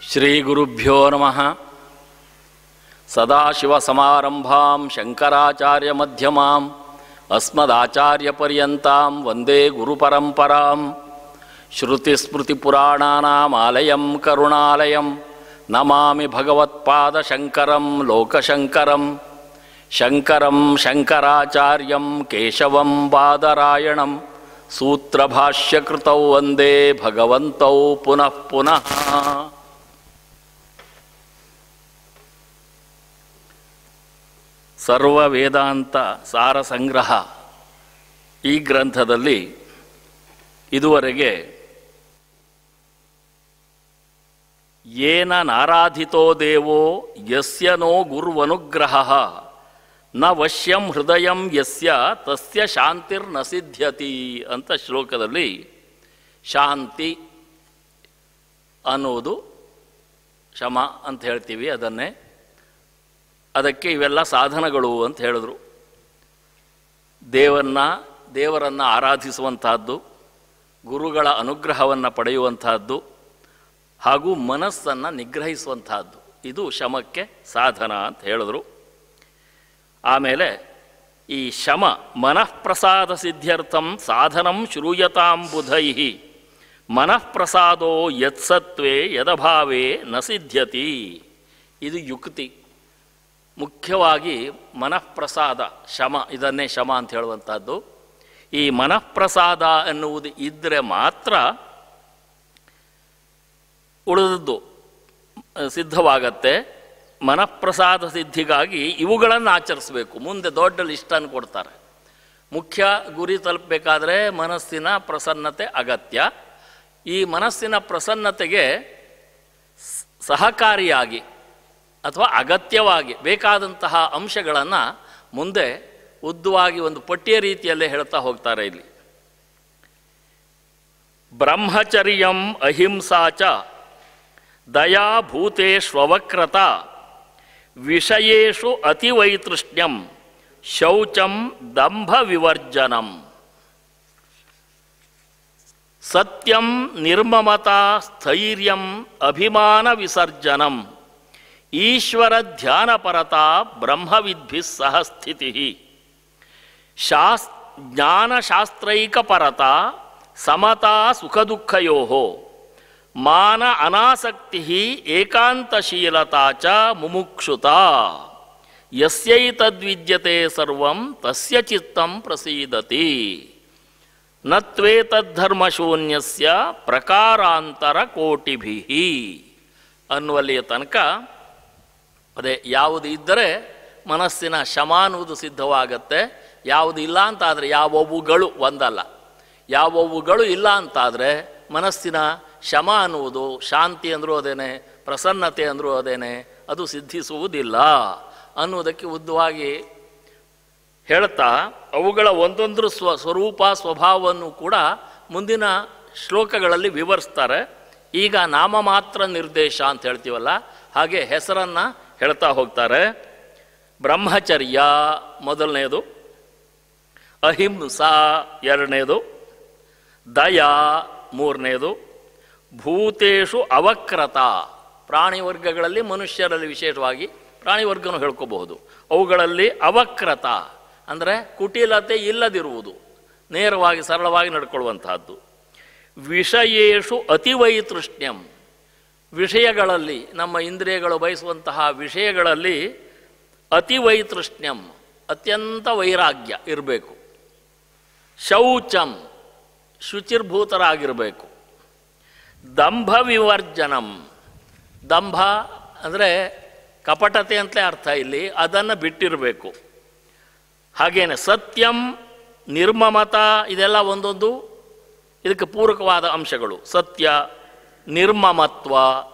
ಶ್ರೀಗುರುಭ್ಯೋ ನಮಃ ಸದಾಶಿವಸಮಾರಂಭಾಂ ಶಂಕರಾಚಾರ್ಯಮಧ್ಯಮಾಂ ಅಸ್ಮದಾಚಾರ್ಯಪರ್ಯಂತಾಂ ವಂದೇ ಗುರುಪರಂಪರಾಂ ಶ್ರುತಿಸ್ಮೃತಿಪುರಾಣಾನಾಮಾಲಯಂ ಕರುಣಾಲಯಂ ನಮಾಮಿ ಭಗವತ್ಪಾದಶಂಕರಂ ಲೋಕಶಂಕರಂ ಶಂಕರಂ ಶಂಕರಾಚಾರ್ಯಂ ಕೇಶವಂ ಬಾದರಾಯಣಂ ಸೂತ್ರಭಾಷ್ಯಕೃತೌ ವಂದೇ ಭಗವಂತೌ ಪುನಃ ಪುನಃ ಸರ್ವ ವೇದಾಂತ ಸಾರ ಸಂಗ್ರಹ ಈ ಗ್ರಂಥದಲ್ಲಿ ಇದುವರೆಗೆ ಏನ ನಾರಾಧಿತೋ ದೇವೋ ಯಸ್ಯ ನೋ ಗುರುವನುಗ್ರಹ ನ ವಶ್ಯಂ ಹೃದಯಂ ಯಸ್ಯ ತಸ್ಯ ಶಾಂತಿರ್ನ ಸಿದ್ಧ್ಯತಿ ಅಂತ ಶ್ಲೋಕದಲ್ಲಿ ಶಾಂತಿ ಅನ್ನುವುದು ಶಮ ಅಂತ ಹೇಳ್ತೀವಿ ಅದನ್ನೇ ಅದಕ್ಕೆ ಇವೆಲ್ಲ ಸಾಧನಗಳು ಅಂತ ಹೇಳಿದ್ರು ದೇವರನ್ನ ದೇವರನ್ನು ಆರಾಧಿಸುವಂತಹದ್ದು ಗುರುಗಳ ಅನುಗ್ರಹವನ್ನು ಪಡೆಯುವಂತಹದ್ದು ಹಾಗೂ ಮನಸ್ಸನ್ನು ನಿಗ್ರಹಿಸುವಂತಹದ್ದು ಇದು ಶಮಕ್ಕೆ ಸಾಧನ ಅಂತ ಹೇಳಿದ್ರು ಆಮೇಲೆ ಈ ಶಮ ಮನಃಪ್ರಸಾದ ಸಿದ್ಧ್ಯರ್ಥಂ ಸಾಧನಂ ಶ್ರೂಯತಾಂ ಬುಧೈ ಮನಃಪ್ರಸಾದೋ ಯತ್ಸತ್ವೇ ಯದಭಾವೇ ನ ಸಿದ್ಧ್ಯತಿ ಇದು ಯುಕ್ತಿ ಮುಖ್ಯವಾಗಿ ಮನಃಪ್ರಸಾದ ಶಮ ಇದನ್ನೇ ಶಮ ಅಂತ ಹೇಳುವಂಥದ್ದು ಈ ಮನಃಪ್ರಸಾದ ಎನ್ನುವುದು ಇದ್ದರೆ ಮಾತ್ರ ಉಳಿದದ್ದು ಸಿದ್ಧವಾಗತ್ತೆ ಮನಃಪ್ರಸಾದ ಸಿದ್ಧಿಗಾಗಿ ಇವುಗಳನ್ನು ಆಚರಿಸಬೇಕು ಮುಂದೆ ದೊಡ್ಡ ಲಿಸ್ಟನ್ನು ಕೊಡ್ತಾರೆ ಮುಖ್ಯ ಗುರಿ ತಲುಪಬೇಕಾದ್ರೆ ಮನಸ್ಸಿನ ಪ್ರಸನ್ನತೆ ಅಗತ್ಯ ಈ ಮನಸ್ಸಿನ ಪ್ರಸನ್ನತೆಗೆ ಸಹಕಾರಿಯಾಗಿ ಅಥವಾ ಅಗತ್ಯವಾಗಿ ಬೇಕಾದಂತಹ ಅಂಶಗಳನ್ನು ಮುಂದೆ ಉದ್ದವಾಗಿ ಒಂದು ಪಟ್ಟಿಯ ರೀತಿಯಲ್ಲೇ ಹೇಳ್ತಾ ಹೋಗ್ತಾರೆ ಇಲ್ಲಿ ಬ್ರಹ್ಮಚರ್ಯಂ ಅಹಿಂಸಾ ಚ ದಯಾಭೂತೇಷ್ವಕ್ರತ ವಿಷಯೇಷು ಅತಿವೈತೃಷ್ಣ್ಯಂ ಶೌಚಂ ದಂಭ ವಿವರ್ಜನಂ ಸತ್ಯಂ ನಿರ್ಮಮತಾ ಸ್ಥೈರ್ಯಂ ಅಭಿಮಾನ ವಿಸರ್ಜನಂ ಈಶ್ವರ ಧ್ಯಾನಪರತಾ ಬ್ರಹ್ಮವಿದ್ಭಿ ಸಹ ಸ್ಥಿತಿ ಶಾಸ್ ಜ್ಞಾನಶಾಸ್ತ್ರೈಕಪರತಾ ಸಮತಾ ಸುಖದುಃಖಯೋ ಮಾನ ಅನಾಸಕ್ತಿ ಏಕಾಂತಶೀಲತಾ ಚ ಮುಮುಕ್ಷುತಾ ಯಸ್ಯೈತದ್ವಿದ್ಯತೆ ಸರ್ವಂ ತಸ್ಯ ಚಿತ್ತಂ ಪ್ರಸೀದತಿ ನತ್ವೇತದ್ಧರ್ಮಶೂನ್ಯಸ್ಯ ಪ್ರಕಾರಾಂತರ ಕೋಟಿಭಿ ಅನ್ನುವಲ್ಲಿಯ ತನಕ ಅದೇ ಯಾವುದು ಇದ್ದರೆ ಮನಸ್ಸಿನ ಶಮ ಅನ್ನುವುದು ಸಿದ್ಧವಾಗತ್ತೆ ಯಾವುದು ಇಲ್ಲ ಅಂತಾದರೆ ಯಾವವುಗಳು ಒಂದಲ್ಲ ಯಾವವುಗಳು ಇಲ್ಲ ಅಂತಾದರೆ ಮನಸ್ಸಿನ ಶಮ ಅನ್ನುವುದು ಶಾಂತಿ ಅಂದರೂ ಅದೇನೆ ಪ್ರಸನ್ನತೆ ಅಂದರೂ ಅದೇನೆ ಅದು ಸಿದ್ಧಿಸುವುದಿಲ್ಲ ಅನ್ನುವುದಕ್ಕೆ ಉದ್ದವಾಗಿ ಹೇಳ್ತಾ ಅವುಗಳ ಒಂದೊಂದು ಸ್ವ ಸ್ವರೂಪ ಸ್ವಭಾವವನ್ನು ಕೂಡ ಮುಂದಿನ ಶ್ಲೋಕಗಳಲ್ಲಿ ವಿವರಿಸ್ತಾರೆ ಈಗ ನಾಮ ಮಾತ್ರ ನಿರ್ದೇಶ ಅಂತ ಹೇಳ್ತೀವಲ್ಲ ಹಾಗೆ ಹೆಸರನ್ನು ಹೇಳ್ತಾ ಹೋಗ್ತಾರೆ ಬ್ರಹ್ಮಚರ್ಯ ಮೊದಲನೇದು ಅಹಿಂಸಾ ಎರಡನೇದು ದಯಾ ಮೂರನೇದು ಭೂತೇಶು ಅವಕ್ರತ ಪ್ರಾಣಿ ವರ್ಗಗಳಲ್ಲಿ ಮನುಷ್ಯರಲ್ಲಿ ವಿಶೇಷವಾಗಿ ಪ್ರಾಣಿ ವರ್ಗನೂ ಹೇಳ್ಕೋಬಹುದು ಅವುಗಳಲ್ಲಿ ಅವಕ್ರತ ಅಂದರೆ ಕುಟಿಲತೆ ಇಲ್ಲದಿರುವುದು ನೇರವಾಗಿ ಸರಳವಾಗಿ ನಡ್ಕೊಳ್ಳುವಂತಹದ್ದು ವಿಷಯೇಶು ಅತಿವೈತೃಷ್ಣ್ಯಂ ವಿಷಯಗಳಲ್ಲಿ ನಮ್ಮ ಇಂದ್ರಿಯಗಳು ಬಯಸುವಂತಹ ವಿಷಯಗಳಲ್ಲಿ ಅತಿವೈತೃಷ್ಣ್ಯಂ ಅತ್ಯಂತ ವೈರಾಗ್ಯ ಇರಬೇಕು ಶೌಚಂ ಶುಚಿರ್ಭೂತರಾಗಿರಬೇಕು ದಂಭ ವಿವರ್ಜನಂ ದಂಭ ಅಂದರೆ ಕಪಟತೆ ಅಂತಲೇ ಅರ್ಥ ಇಲ್ಲಿ ಅದನ್ನು ಬಿಟ್ಟಿರಬೇಕು ಹಾಗೇನೆ ಸತ್ಯಂ ನಿರ್ಮಮತ ಇದೆಲ್ಲ ಒಂದೊಂದು ಇದಕ್ಕೆ ಪೂರಕವಾದ ಅಂಶಗಳು ಸತ್ಯ ನಿರ್ಮಮತ್ವ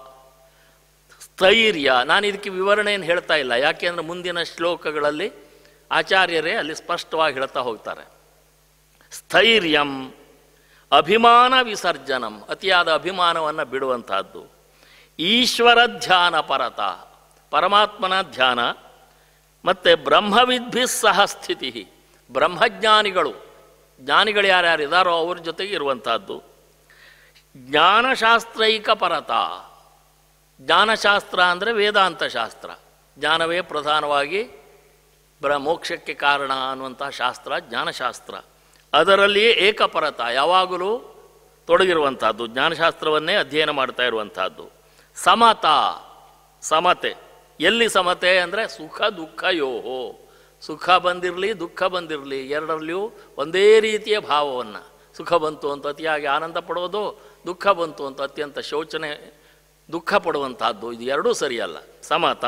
ಸ್ಥೈರ್ಯ ನಾನು ಇದಕ್ಕೆ ವಿವರಣೆಯನ್ನು ಹೇಳ್ತಾ ಇಲ್ಲ ಯಾಕೆಂದರೆ ಮುಂದಿನ ಶ್ಲೋಕಗಳಲ್ಲಿ ಆಚಾರ್ಯರೇ ಅಲ್ಲಿ ಸ್ಪಷ್ಟವಾಗಿ ಹೇಳ್ತಾ ಹೋಗ್ತಾರೆ ಸ್ಥೈರ್ಯಂ ಅಭಿಮಾನ ವಿಸರ್ಜನಂ ಅತಿಯಾದ ಅಭಿಮಾನವನ್ನು ಬಿಡುವಂತಹದ್ದು ಈಶ್ವರ ಧ್ಯಾನ ಪರತ ಪರಮಾತ್ಮನ ಧ್ಯಾನ ಮತ್ತು ಬ್ರಹ್ಮವಿದ್ಭಿ ಸಹ ಸ್ಥಿತಿ ಬ್ರಹ್ಮಜ್ಞಾನಿಗಳು ಜ್ಞಾನಿಗಳು ಯಾರ್ಯಾರು ಇದ್ದಾರೋ ಅವ್ರ ಜೊತೆಗೆ ಇರುವಂತಹದ್ದು ಜ್ಞಾನಶಾಸ್ತ್ರೈಕ ಪರತ ಜ್ಞಾನಶಾಸ್ತ್ರ ಅಂದರೆ ವೇದಾಂತ ಶಾಸ್ತ್ರ ಜ್ಞಾನವೇ ಪ್ರಧಾನವಾಗಿ ಬ್ರ ಮೋಕ್ಷಕ್ಕೆ ಕಾರಣ ಅನ್ನುವಂತಹ ಶಾಸ್ತ್ರ ಜ್ಞಾನಶಾಸ್ತ್ರ ಅದರಲ್ಲಿಯೇ ಏಕಪರತ ಯಾವಾಗಲೂ ತೊಡಗಿರುವಂಥದ್ದು ಜ್ಞಾನಶಾಸ್ತ್ರವನ್ನೇ ಅಧ್ಯಯನ ಮಾಡ್ತಾ ಇರುವಂಥದ್ದು ಸಮತ ಸಮತೆ ಎಲ್ಲಿ ಸಮತೆ ಅಂದರೆ ಸುಖ ದುಃಖ ಯೋಹೋ ಸುಖ ಬಂದಿರಲಿ ದುಃಖ ಬಂದಿರಲಿ ಎರಡರಲ್ಲಿಯೂ ಒಂದೇ ರೀತಿಯ ಭಾವವನ್ನು ಸುಖ ಬಂತು ಅಂತ ಅತಿಯಾಗಿ ಆನಂದ ಪಡೋದು ದುಃಖ ಬಂತು ಅಂತ ಅತ್ಯಂತ ಶೋಚನೆ ದುಃಖ ಪಡುವಂತಹದ್ದು ಇದು ಎರಡೂ ಸರಿಯಲ್ಲ ಸಮತ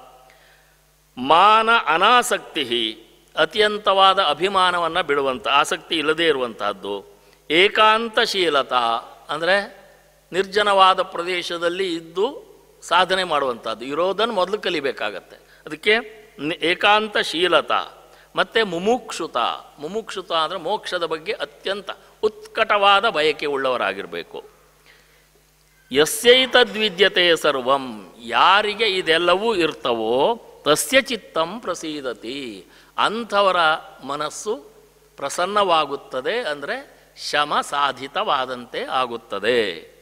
ಮಾನ ಅನಾಸಕ್ತಿ ಅತ್ಯಂತವಾದ ಅಭಿಮಾನವನ್ನು ಬಿಡುವಂಥ ಆಸಕ್ತಿ ಇಲ್ಲದೇ ಇರುವಂತಹದ್ದು ಏಕಾಂತಶೀಲತಾ ಅಂದರೆ ನಿರ್ಜನವಾದ ಪ್ರದೇಶದಲ್ಲಿ ಇದ್ದು ಸಾಧನೆ ಮಾಡುವಂಥದ್ದು ಇರೋದನ್ನು ಮೊದಲು ಕಲಿಬೇಕಾಗತ್ತೆ ಅದಕ್ಕೆ ನಿ- ಏಕಾಂತಶೀಲತಾ ಮತ್ತು ಮುಮುಕ್ಷುತ ಮುಮುಕ್ಷುತ ಅಂದರೆ ಮೋಕ್ಷದ ಬಗ್ಗೆ ಅತ್ಯಂತ ಉತ್ಕಟವಾದ ಬಯಕೆ ಉಳ್ಳವರಾಗಿರಬೇಕು ಯಸ್ಯೈತದ್ವಿದ್ಯತೆ ಸರ್ವಂ ಯಾರಿಗೆ ಇದೆಲ್ಲವೂ ಇರ್ತವೋ ತಸ್ಯ ಚಿತ್ತಂ ಪ್ರಸೀದತಿ ಅಂಥವರ ಮನಸ್ಸು ಪ್ರಸನ್ನವಾಗುತ್ತದೆ ಅಂದರೆ ಶಮ ಸಾಧಿತವಾದಂತೆ ಆಗುತ್ತದೆ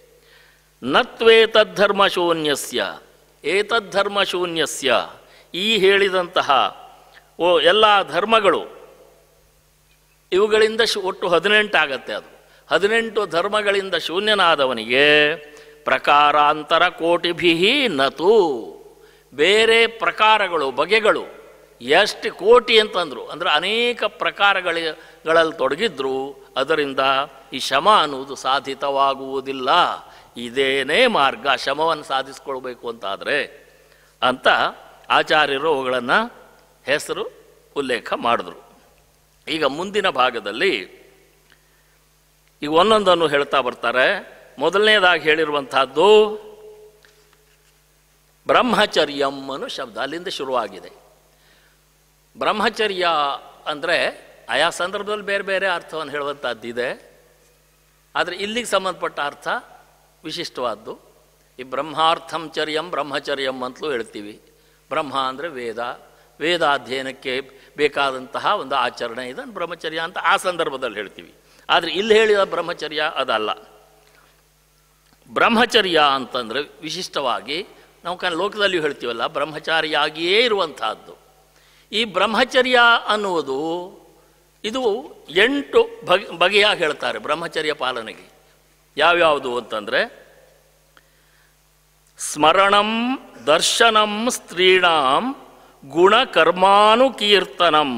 ನತ್ವೇತದ್ಧರ್ಮಶೂನ್ಯಸ್ಯ ಏತದ್ಧರ್ಮಶೂನ್ಯಸ್ಯ ಈ ಹೇಳಿದಂತಹ ಓ ಎಲ್ಲ ಧರ್ಮಗಳು ಇವುಗಳಿಂದ ಶು ಒಟ್ಟು ಹದಿನೆಂಟು ಆಗತ್ತೆ ಅದು ಹದಿನೆಂಟು ಧರ್ಮಗಳಿಂದ ಶೂನ್ಯನಾದವನಿಗೆ ಪ್ರಕಾರಾಂತರ ಕೋಟಿಭಿ ನತು ಬೇರೆ ಪ್ರಕಾರಗಳು ಬಗೆಗಳು ಎಷ್ಟು ಕೋಟಿ ಅಂತಂದರು ಅಂದರೆ ಅನೇಕ ಪ್ರಕಾರಗಳಲ್ಲಿ ತೊಡಗಿದ್ರು ಅದರಿಂದ ಈ ಶಮ ಅನ್ನುವುದು ಸಾಧಿತವಾಗುವುದಿಲ್ಲ ಇದೇನೇ ಮಾರ್ಗ ಶಮವನ್ನು ಸಾಧಿಸ್ಕೊಳ್ಬೇಕು ಅಂತಾದರೆ ಅಂತ ಆಚಾರ್ಯರು ಅವುಗಳನ್ನು ಹೆಸರು ಉಲ್ಲೇಖ ಮಾಡಿದ್ರು ಈಗ ಮುಂದಿನ ಭಾಗದಲ್ಲಿ ಈಗ ಒಂದೊಂದನ್ನು ಹೇಳ್ತಾ ಬರ್ತಾರೆ ಮೊದಲನೇದಾಗಿ ಹೇಳಿರುವಂತಹದ್ದು ಬ್ರಹ್ಮಚರ್ಯಂ ಅನ್ನೋ ಶಬ್ದ ಅಲ್ಲಿಂದ ಶುರುವಾಗಿದೆ ಬ್ರಹ್ಮಚರ್ಯ ಅಂದರೆ ಆಯಾ ಸಂದರ್ಭದಲ್ಲಿ ಬೇರೆ ಬೇರೆ ಅರ್ಥವನ್ನು ಹೇಳುವಂಥದ್ದಿದೆ ಆದರೆ ಇಲ್ಲಿಗೆ ಸಂಬಂಧಪಟ್ಟ ಅರ್ಥ ವಿಶಿಷ್ಟವಾದ್ದು ಈ ಬ್ರಹ್ಮಾರ್ಥಂ ಚರ್ಯಂ ಬ್ರಹ್ಮಚರ್ಯಂ ಅಂತಲೂ ಹೇಳ್ತೀವಿ ಬ್ರಹ್ಮ ಅಂದರೆ ವೇದ ವೇದಾಧ್ಯಯನಕ್ಕೆ ಬೇಕಾದಂತಹ ಒಂದು ಆಚರಣೆ ಇದನ್ನು ಬ್ರಹ್ಮಚರ್ಯ ಅಂತ ಆ ಸಂದರ್ಭದಲ್ಲಿ ಹೇಳ್ತೀವಿ ಆದರೆ ಇಲ್ಲಿ ಹೇಳಿದ ಬ್ರಹ್ಮಚರ್ಯ ಅದಲ್ಲ ಬ್ರಹ್ಮಚರ್ಯ ಅಂತಂದರೆ ವಿಶಿಷ್ಟವಾಗಿ ನಾವು ಕನ್ ಲೋಕದಲ್ಲಿ ಹೇಳ್ತೀವಲ್ಲ ಬ್ರಹ್ಮಚಾರಿಯಾಗಿಯೇ ಇರುವಂತಹದ್ದು ಈ ಬ್ರಹ್ಮಚರ್ಯ ಅನ್ನುವುದು ಇದು ಎಂಟು ಬಗೆ ಬಗೆಯಾಗಿ ಹೇಳ್ತಾರೆ ಬ್ರಹ್ಮಚರ್ಯ ಪಾಲನೆಗೆ ಯಾವ್ಯಾವುದು ಅಂತಂದರೆ ಸ್ಮರಣಂ ದರ್ಶನಂ ಸ್ತ್ರೀಣಾಂ ಗುಣಕರ್ಮಾನುಕೀರ್ತನಂ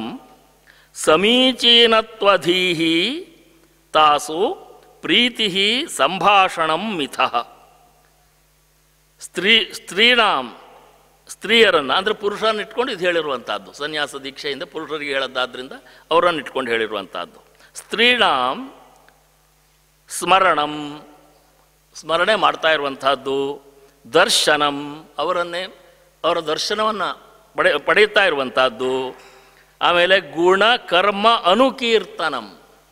ಸಮೀಚೀನತ್ವಧೀಹಿ ತಾಸು ಪ್ರೀತಿ ಸಂಭಾಷಣಂ ಮಿಥಃ ಸ್ತ್ರೀ ಸ್ತ್ರೀಣಾಂ ಸ್ತ್ರೀಯರನ್ನು ಅಂದರೆ ಪುರುಷರನ್ನು ಇಟ್ಕೊಂಡು ಇದು ಹೇಳಿರುವಂಥದ್ದು ಸನ್ಯಾಸ ದೀಕ್ಷೆಯಿಂದ ಪುರುಷರಿಗೆ ಹೇಳದ್ದಾದ್ರಿಂದ ಅವರನ್ನು ಇಟ್ಕೊಂಡು ಹೇಳಿರುವಂಥದ್ದು ಸ್ತ್ರೀಣಾಂ ಸ್ಮರಣಂ ಸ್ಮರಣೆ ಮಾಡ್ತಾ ಇರುವಂತಹದ್ದು ದರ್ಶನಂ ಅವರನ್ನೇ ಅವರ ದರ್ಶನವನ್ನು ಪಡೆ ಪಡೆಯುತ್ತಾ ಇರುವಂತಹದ್ದು ಆಮೇಲೆ ಗುಣ ಕರ್ಮ ಅನುಕೀರ್ತನಂ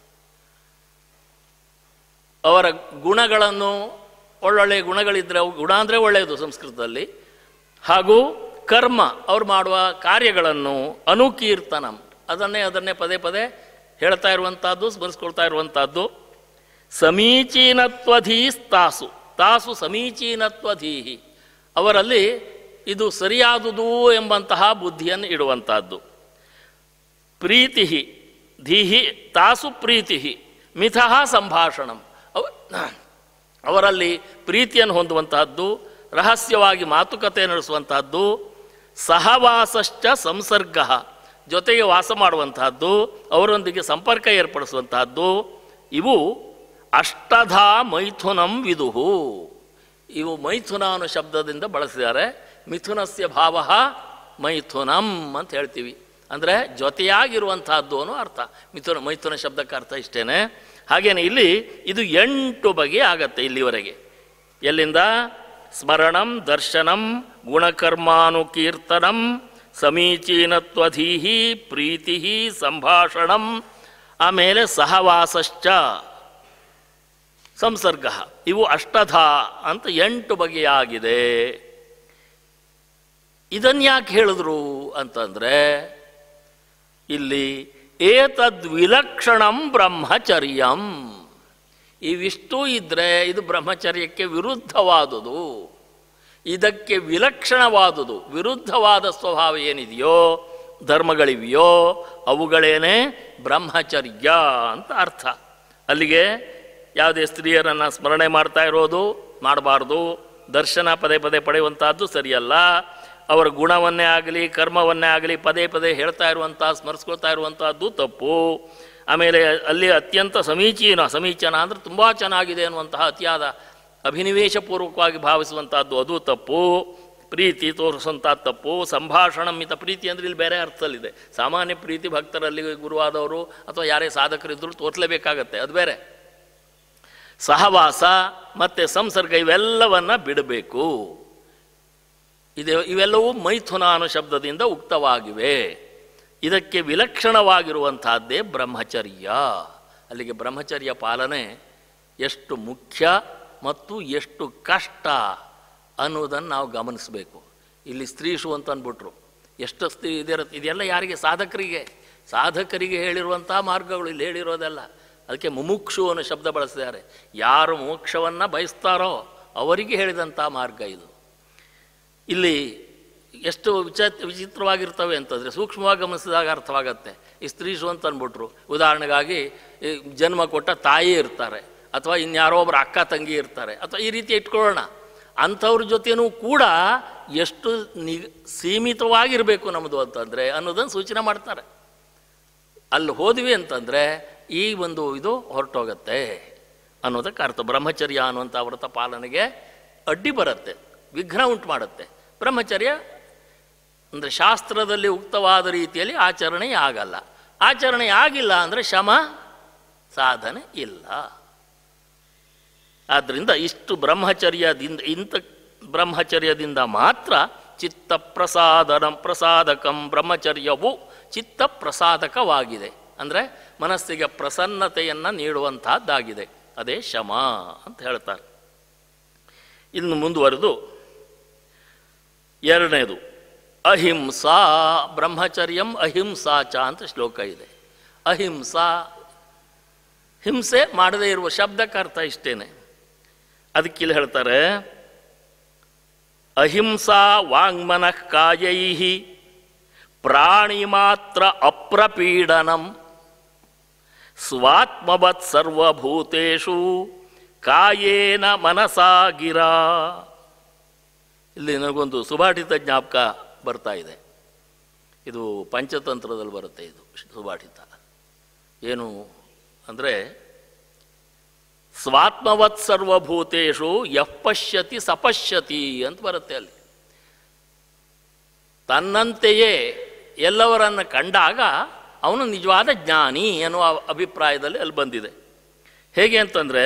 ಅವರ ಗುಣಗಳನ್ನು ಒಳ್ಳೊಳ್ಳೆಯ ಗುಣಗಳಿದ್ದರೆ ಅವು ಗುಣ ಅಂದರೆ ಒಳ್ಳೆಯದು ಸಂಸ್ಕೃತದಲ್ಲಿ ಹಾಗೂ ಕರ್ಮ ಅವ್ರು ಮಾಡುವ ಕಾರ್ಯಗಳನ್ನು ಅನುಕೀರ್ತನಂ ಅದನ್ನೇ ಅದನ್ನೇ ಪದೇ ಪದೇ ಹೇಳ್ತಾ ಇರುವಂಥದ್ದು ಸ್ಮರಿಸ್ಕೊಳ್ತಾ ಇರುವಂಥದ್ದು ಸಮೀಚೀನತ್ವಧೀಸ್ ತಾಸು ತಾಸು ಸಮೀಚೀನತ್ವಧೀಹಿ ಅವರಲ್ಲಿ ಇದು ಸರಿಯಾದುದು ಎಂಬಂತಹ ಬುದ್ಧಿಯನ್ನು ಇಡುವಂಥದ್ದು ಪ್ರೀತಿ ಧೀಹಿ ತಾಸು ಪ್ರೀತಿ ಮಿಥಃ ಸಂಭಾಷಣಂ ಅವ ಅವರಲ್ಲಿ ಪ್ರೀತಿಯನ್ನು ಹೊಂದುವಂತಹದ್ದು ರಹಸ್ಯವಾಗಿ ಮಾತುಕತೆ ನಡೆಸುವಂತಹದ್ದು ಸಹವಾಸಶ್ಚ ಸಂಸರ್ಗ ಜೊತೆಗೆ ವಾಸ ಮಾಡುವಂತಹದ್ದು ಅವರೊಂದಿಗೆ ಸಂಪರ್ಕ ಏರ್ಪಡಿಸುವಂತಹದ್ದು ಇವು ಅಷ್ಟಧಾ ಮೈಥುನಂ ವಿದುಹು ಇವು ಮೈಥುನ ಅನ್ನೋ ಶಬ್ದದಿಂದ ಬಳಸಿದ್ದಾರೆ ಮಿಥುನಸ್ಯ ಭಾವ ಮೈಥುನಂ ಅಂತ ಹೇಳ್ತೀವಿ ಅಂದರೆ ಜೊತೆಯಾಗಿರುವಂತಹದ್ದು ಅನ್ನೋ ಅರ್ಥ ಮಿಥುನ ಮೈಥುನ ಶಬ್ದಕ್ಕೆ ಅರ್ಥ ಇಷ್ಟೇನೆ ಹಾಗೇನೆ ಇಲ್ಲಿ ಇದು ಎಂಟು ಬಗೆ ಆಗತ್ತೆ ಇಲ್ಲಿವರೆಗೆ ಎಲ್ಲಿಂದ ಸ್ಮರಣಂ ದರ್ಶನಂ ಗುಣಕರ್ಮಾನುಕೀರ್ತನಂ ಸಮೀಚೀನತ್ವಧೀಹಿ ಪ್ರೀತಿ ಸಂಭಾಷಣಂ ಆಮೇಲೆ ಸಹವಾಸಶ್ಚ ಸಂಸರ್ಗ ಇವು ಅಷ್ಟಧ ಅಂತ ಎಂಟು ಬಗೆಯಾಗಿದೆ ಇದನ್ನು ಯಾಕೆ ಹೇಳಿದ್ರು ಅಂತಂದರೆ ಇಲ್ಲಿ ಏತದ್ವಿಲಕ್ಷಣಂ ಬ್ರಹ್ಮಚರ್ಯಂ ಇವಿಷ್ಟು ಇದ್ದರೆ ಇದು ಬ್ರಹ್ಮಚರ್ಯಕ್ಕೆ ವಿರುದ್ಧವಾದುದು ಇದಕ್ಕೆ ವಿಲಕ್ಷಣವಾದುದು ವಿರುದ್ಧವಾದ ಸ್ವಭಾವ ಏನಿದೆಯೋ ಧರ್ಮಗಳಿವೆಯೋ ಅವುಗಳೇನೇ ಬ್ರಹ್ಮಚರ್ಯ ಅಂತ ಅರ್ಥ ಅಲ್ಲಿಗೆ ಯಾವುದೇ ಸ್ತ್ರೀಯರನ್ನು ಸ್ಮರಣೆ ಮಾಡ್ತಾ ಇರೋದು ಮಾಡಬಾರ್ದು ದರ್ಶನ ಪದೇ ಪದೇ ಪಡೆಯುವಂತಹದ್ದು ಸರಿಯಲ್ಲ ಅವರ ಗುಣವನ್ನೇ ಆಗಲಿ ಕರ್ಮವನ್ನೇ ಆಗಲಿ ಪದೇ ಪದೇ ಹೇಳ್ತಾ ಇರುವಂಥ ಸ್ಮರಿಸ್ಕೊಳ್ತಾ ಇರುವಂತಹದ್ದು ತಪ್ಪು ಆಮೇಲೆ ಅಲ್ಲಿ ಅತ್ಯಂತ ಸಮೀಚೀನ ಸಮೀಚೀನ ಅಂದರೆ ತುಂಬ ಚೆನ್ನಾಗಿದೆ ಅನ್ನುವಂತಹ ಅತಿಯಾದ ಅಭಿನಿವೇಶಪೂರ್ವಕವಾಗಿ ಭಾವಿಸುವಂಥದ್ದು ಅದು ತಪ್ಪು ಪ್ರೀತಿ ತೋರಿಸುವಂಥ ತಪ್ಪು ಸಂಭಾಷಣ ಮಿತ ಪ್ರೀತಿ ಅಂದರೆ ಇಲ್ಲಿ ಬೇರೆ ಅರ್ಥದಲ್ಲಿದೆ ಸಾಮಾನ್ಯ ಪ್ರೀತಿ ಭಕ್ತರಲ್ಲಿ ಗುರುವಾದವರು ಅಥವಾ ಯಾರೇ ಸಾಧಕರಿದ್ದರೂ ತೋರಿಸಲೇಬೇಕಾಗತ್ತೆ ಅದು ಬೇರೆ ಸಹವಾಸ ಮತ್ತು ಸಂಸರ್ಗ ಇವೆಲ್ಲವನ್ನ ಬಿಡಬೇಕು ಇದೆ ಇವೆಲ್ಲವೂ ಮೈಥುನ ಅನ್ನೋ ಶಬ್ದದಿಂದ ಉಕ್ತವಾಗಿವೆ ಇದಕ್ಕೆ ವಿಲಕ್ಷಣವಾಗಿರುವಂತಹದ್ದೇ ಬ್ರಹ್ಮಚರ್ಯ ಅಲ್ಲಿಗೆ ಬ್ರಹ್ಮಚರ್ಯ ಪಾಲನೆ ಎಷ್ಟು ಮುಖ್ಯ ಮತ್ತು ಎಷ್ಟು ಕಷ್ಟ ಅನ್ನೋದನ್ನು ನಾವು ಗಮನಿಸಬೇಕು ಇಲ್ಲಿ ಸ್ತ್ರೀಷು ಅಂತ ಅಂದ್ಬಿಟ್ರು ಎಷ್ಟು ಸ್ತ್ರೀ ಇದಿರುತ್ತೆ ಇದೆಲ್ಲ ಯಾರಿಗೆ ಸಾಧಕರಿಗೆ ಸಾಧಕರಿಗೆ ಹೇಳಿರುವಂತಹ ಮಾರ್ಗಗಳು ಇಲ್ಲಿ ಹೇಳಿರೋದಲ್ಲ ಅದಕ್ಕೆ ಮುಮುಕ್ಷು ಅನ್ನೋ ಶಬ್ದ ಬಳಸಿದ್ದಾರೆ ಯಾರು ಮೋಕ್ಷವನ್ನು ಬಯಸ್ತಾರೋ ಅವರಿಗೆ ಹೇಳಿದಂಥ ಮಾರ್ಗ ಇದು ಇಲ್ಲಿ ಎಷ್ಟು ವಿಚ ವಿಚಿತ್ರವಾಗಿರ್ತವೆ ಅಂತಂದರೆ ಸೂಕ್ಷ್ಮವಾಗಿ ಗಮನಿಸಿದಾಗ ಅರ್ಥವಾಗತ್ತೆ ಈ ಸ್ತ್ರೀಷು ಅಂತ ಅಂದ್ಬಿಟ್ರು ಉದಾಹರಣೆಗಾಗಿ ಈ ಜನ್ಮ ಕೊಟ್ಟ ತಾಯಿ ಇರ್ತಾರೆ ಅಥವಾ ಇನ್ಯಾರೋ ಒಬ್ಬರು ಅಕ್ಕ ತಂಗಿ ಇರ್ತಾರೆ ಅಥವಾ ಈ ರೀತಿ ಇಟ್ಕೊಳ್ಳೋಣ ಅಂಥವ್ರ ಜೊತೆನೂ ಕೂಡ ಎಷ್ಟು ನಿ ಸೀಮಿತವಾಗಿರಬೇಕು ನಮ್ಮದು ಅಂತಂದರೆ ಅನ್ನೋದನ್ನು ಸೂಚನೆ ಮಾಡ್ತಾರೆ ಅಲ್ಲಿ ಹೋದ್ವಿ ಅಂತಂದರೆ ಈ ಒಂದು ಇದು ಹೊರಟೋಗತ್ತೆ ಅನ್ನೋದಕ್ಕೆ ಅರ್ಥ ಬ್ರಹ್ಮಚರ್ಯ ಅನ್ನುವಂಥ ವ್ರತ ಪಾಲನೆಗೆ ಅಡ್ಡಿ ಬರುತ್ತೆ ವಿಘ್ನ ಉಂಟು ಮಾಡುತ್ತೆ ಬ್ರಹ್ಮಚರ್ಯ ಅಂದರೆ ಶಾಸ್ತ್ರದಲ್ಲಿ ಉಕ್ತವಾದ ರೀತಿಯಲ್ಲಿ ಆಚರಣೆ ಆಗಲ್ಲ ಆಚರಣೆ ಆಗಿಲ್ಲ ಅಂದರೆ ಶಮ ಸಾಧನೆ ಇಲ್ಲ ಆದ್ದರಿಂದ ಇಷ್ಟು ಬ್ರಹ್ಮಚರ್ಯದಿಂದ ಇಂಥ ಬ್ರಹ್ಮಚರ್ಯದಿಂದ ಮಾತ್ರ ಚಿತ್ತ ಪ್ರಸಾದನ ಪ್ರಸಾದಕಂ ಬ್ರಹ್ಮಚರ್ಯವು ಚಿತ್ತ ಪ್ರಸಾದಕವಾಗಿದೆ ಅಂದರೆ ಮನಸ್ಸಿಗೆ ಪ್ರಸನ್ನತೆಯನ್ನು ನೀಡುವಂತಹದ್ದಾಗಿದೆ ಅದೇ ಶಮ ಅಂತ ಹೇಳ್ತಾರೆ ಇನ್ನು ಮುಂದುವರೆದು ಎರಡನೇದು ಅಹಿಂಸಾ ಬ್ರಹ್ಮಚರ್ಯಂ ಅಹಿಂಸಾ ಚ ಅಂತ ಶ್ಲೋಕ ಇದೆ ಅಹಿಂಸಾ ಹಿಂಸೆ ಮಾಡದೇ ಇರುವ ಶಬ್ದಕ್ಕೆ ಅರ್ಥ ಇಷ್ಟೇನೆ ಅದಕ್ಕಿಲ್ಲಿ ಹೇಳ್ತಾರೆ ಅಹಿಂಸಾ ವಾಂಗ್ಮನಃ ಕಾಯೈ ಪ್ರಾಣಿ ಮಾತ್ರ ಅಪ್ರಪೀಡನಂ ಸ್ವಾತ್ಮವತ್ ಸರ್ವಭೂತೇಷು ಕಾಯೇನ ಮನಸಾ ಗಿರಾ ಇಲ್ಲಿ ನನಗೊಂದು ಸುಭಾಟಿತ ಜ್ಞಾಪಕ ಬರ್ತಾ ಇದೆ ಇದು ಪಂಚತಂತ್ರದಲ್ಲಿ ಬರುತ್ತೆ ಇದು ಸುಭಾಟಿತ ಏನು ಅಂದರೆ ಸ್ವಾತ್ಮವತ್ ಸರ್ವಭೂತೇಷು ಯಃ ಪಶ್ಯತಿ ಸಪಶ್ಯತಿ ಅಂತ ಬರುತ್ತೆ ಅಲ್ಲಿ ತನ್ನಂತೆಯೇ ಎಲ್ಲವರನ್ನು ಕಂಡಾಗ ಅವನು ನಿಜವಾದ ಜ್ಞಾನಿ ಎನ್ನುವ ಅಭಿಪ್ರಾಯದಲ್ಲಿ ಅಲ್ಲಿ ಬಂದಿದೆ ಹೇಗೆ ಅಂತಂದರೆ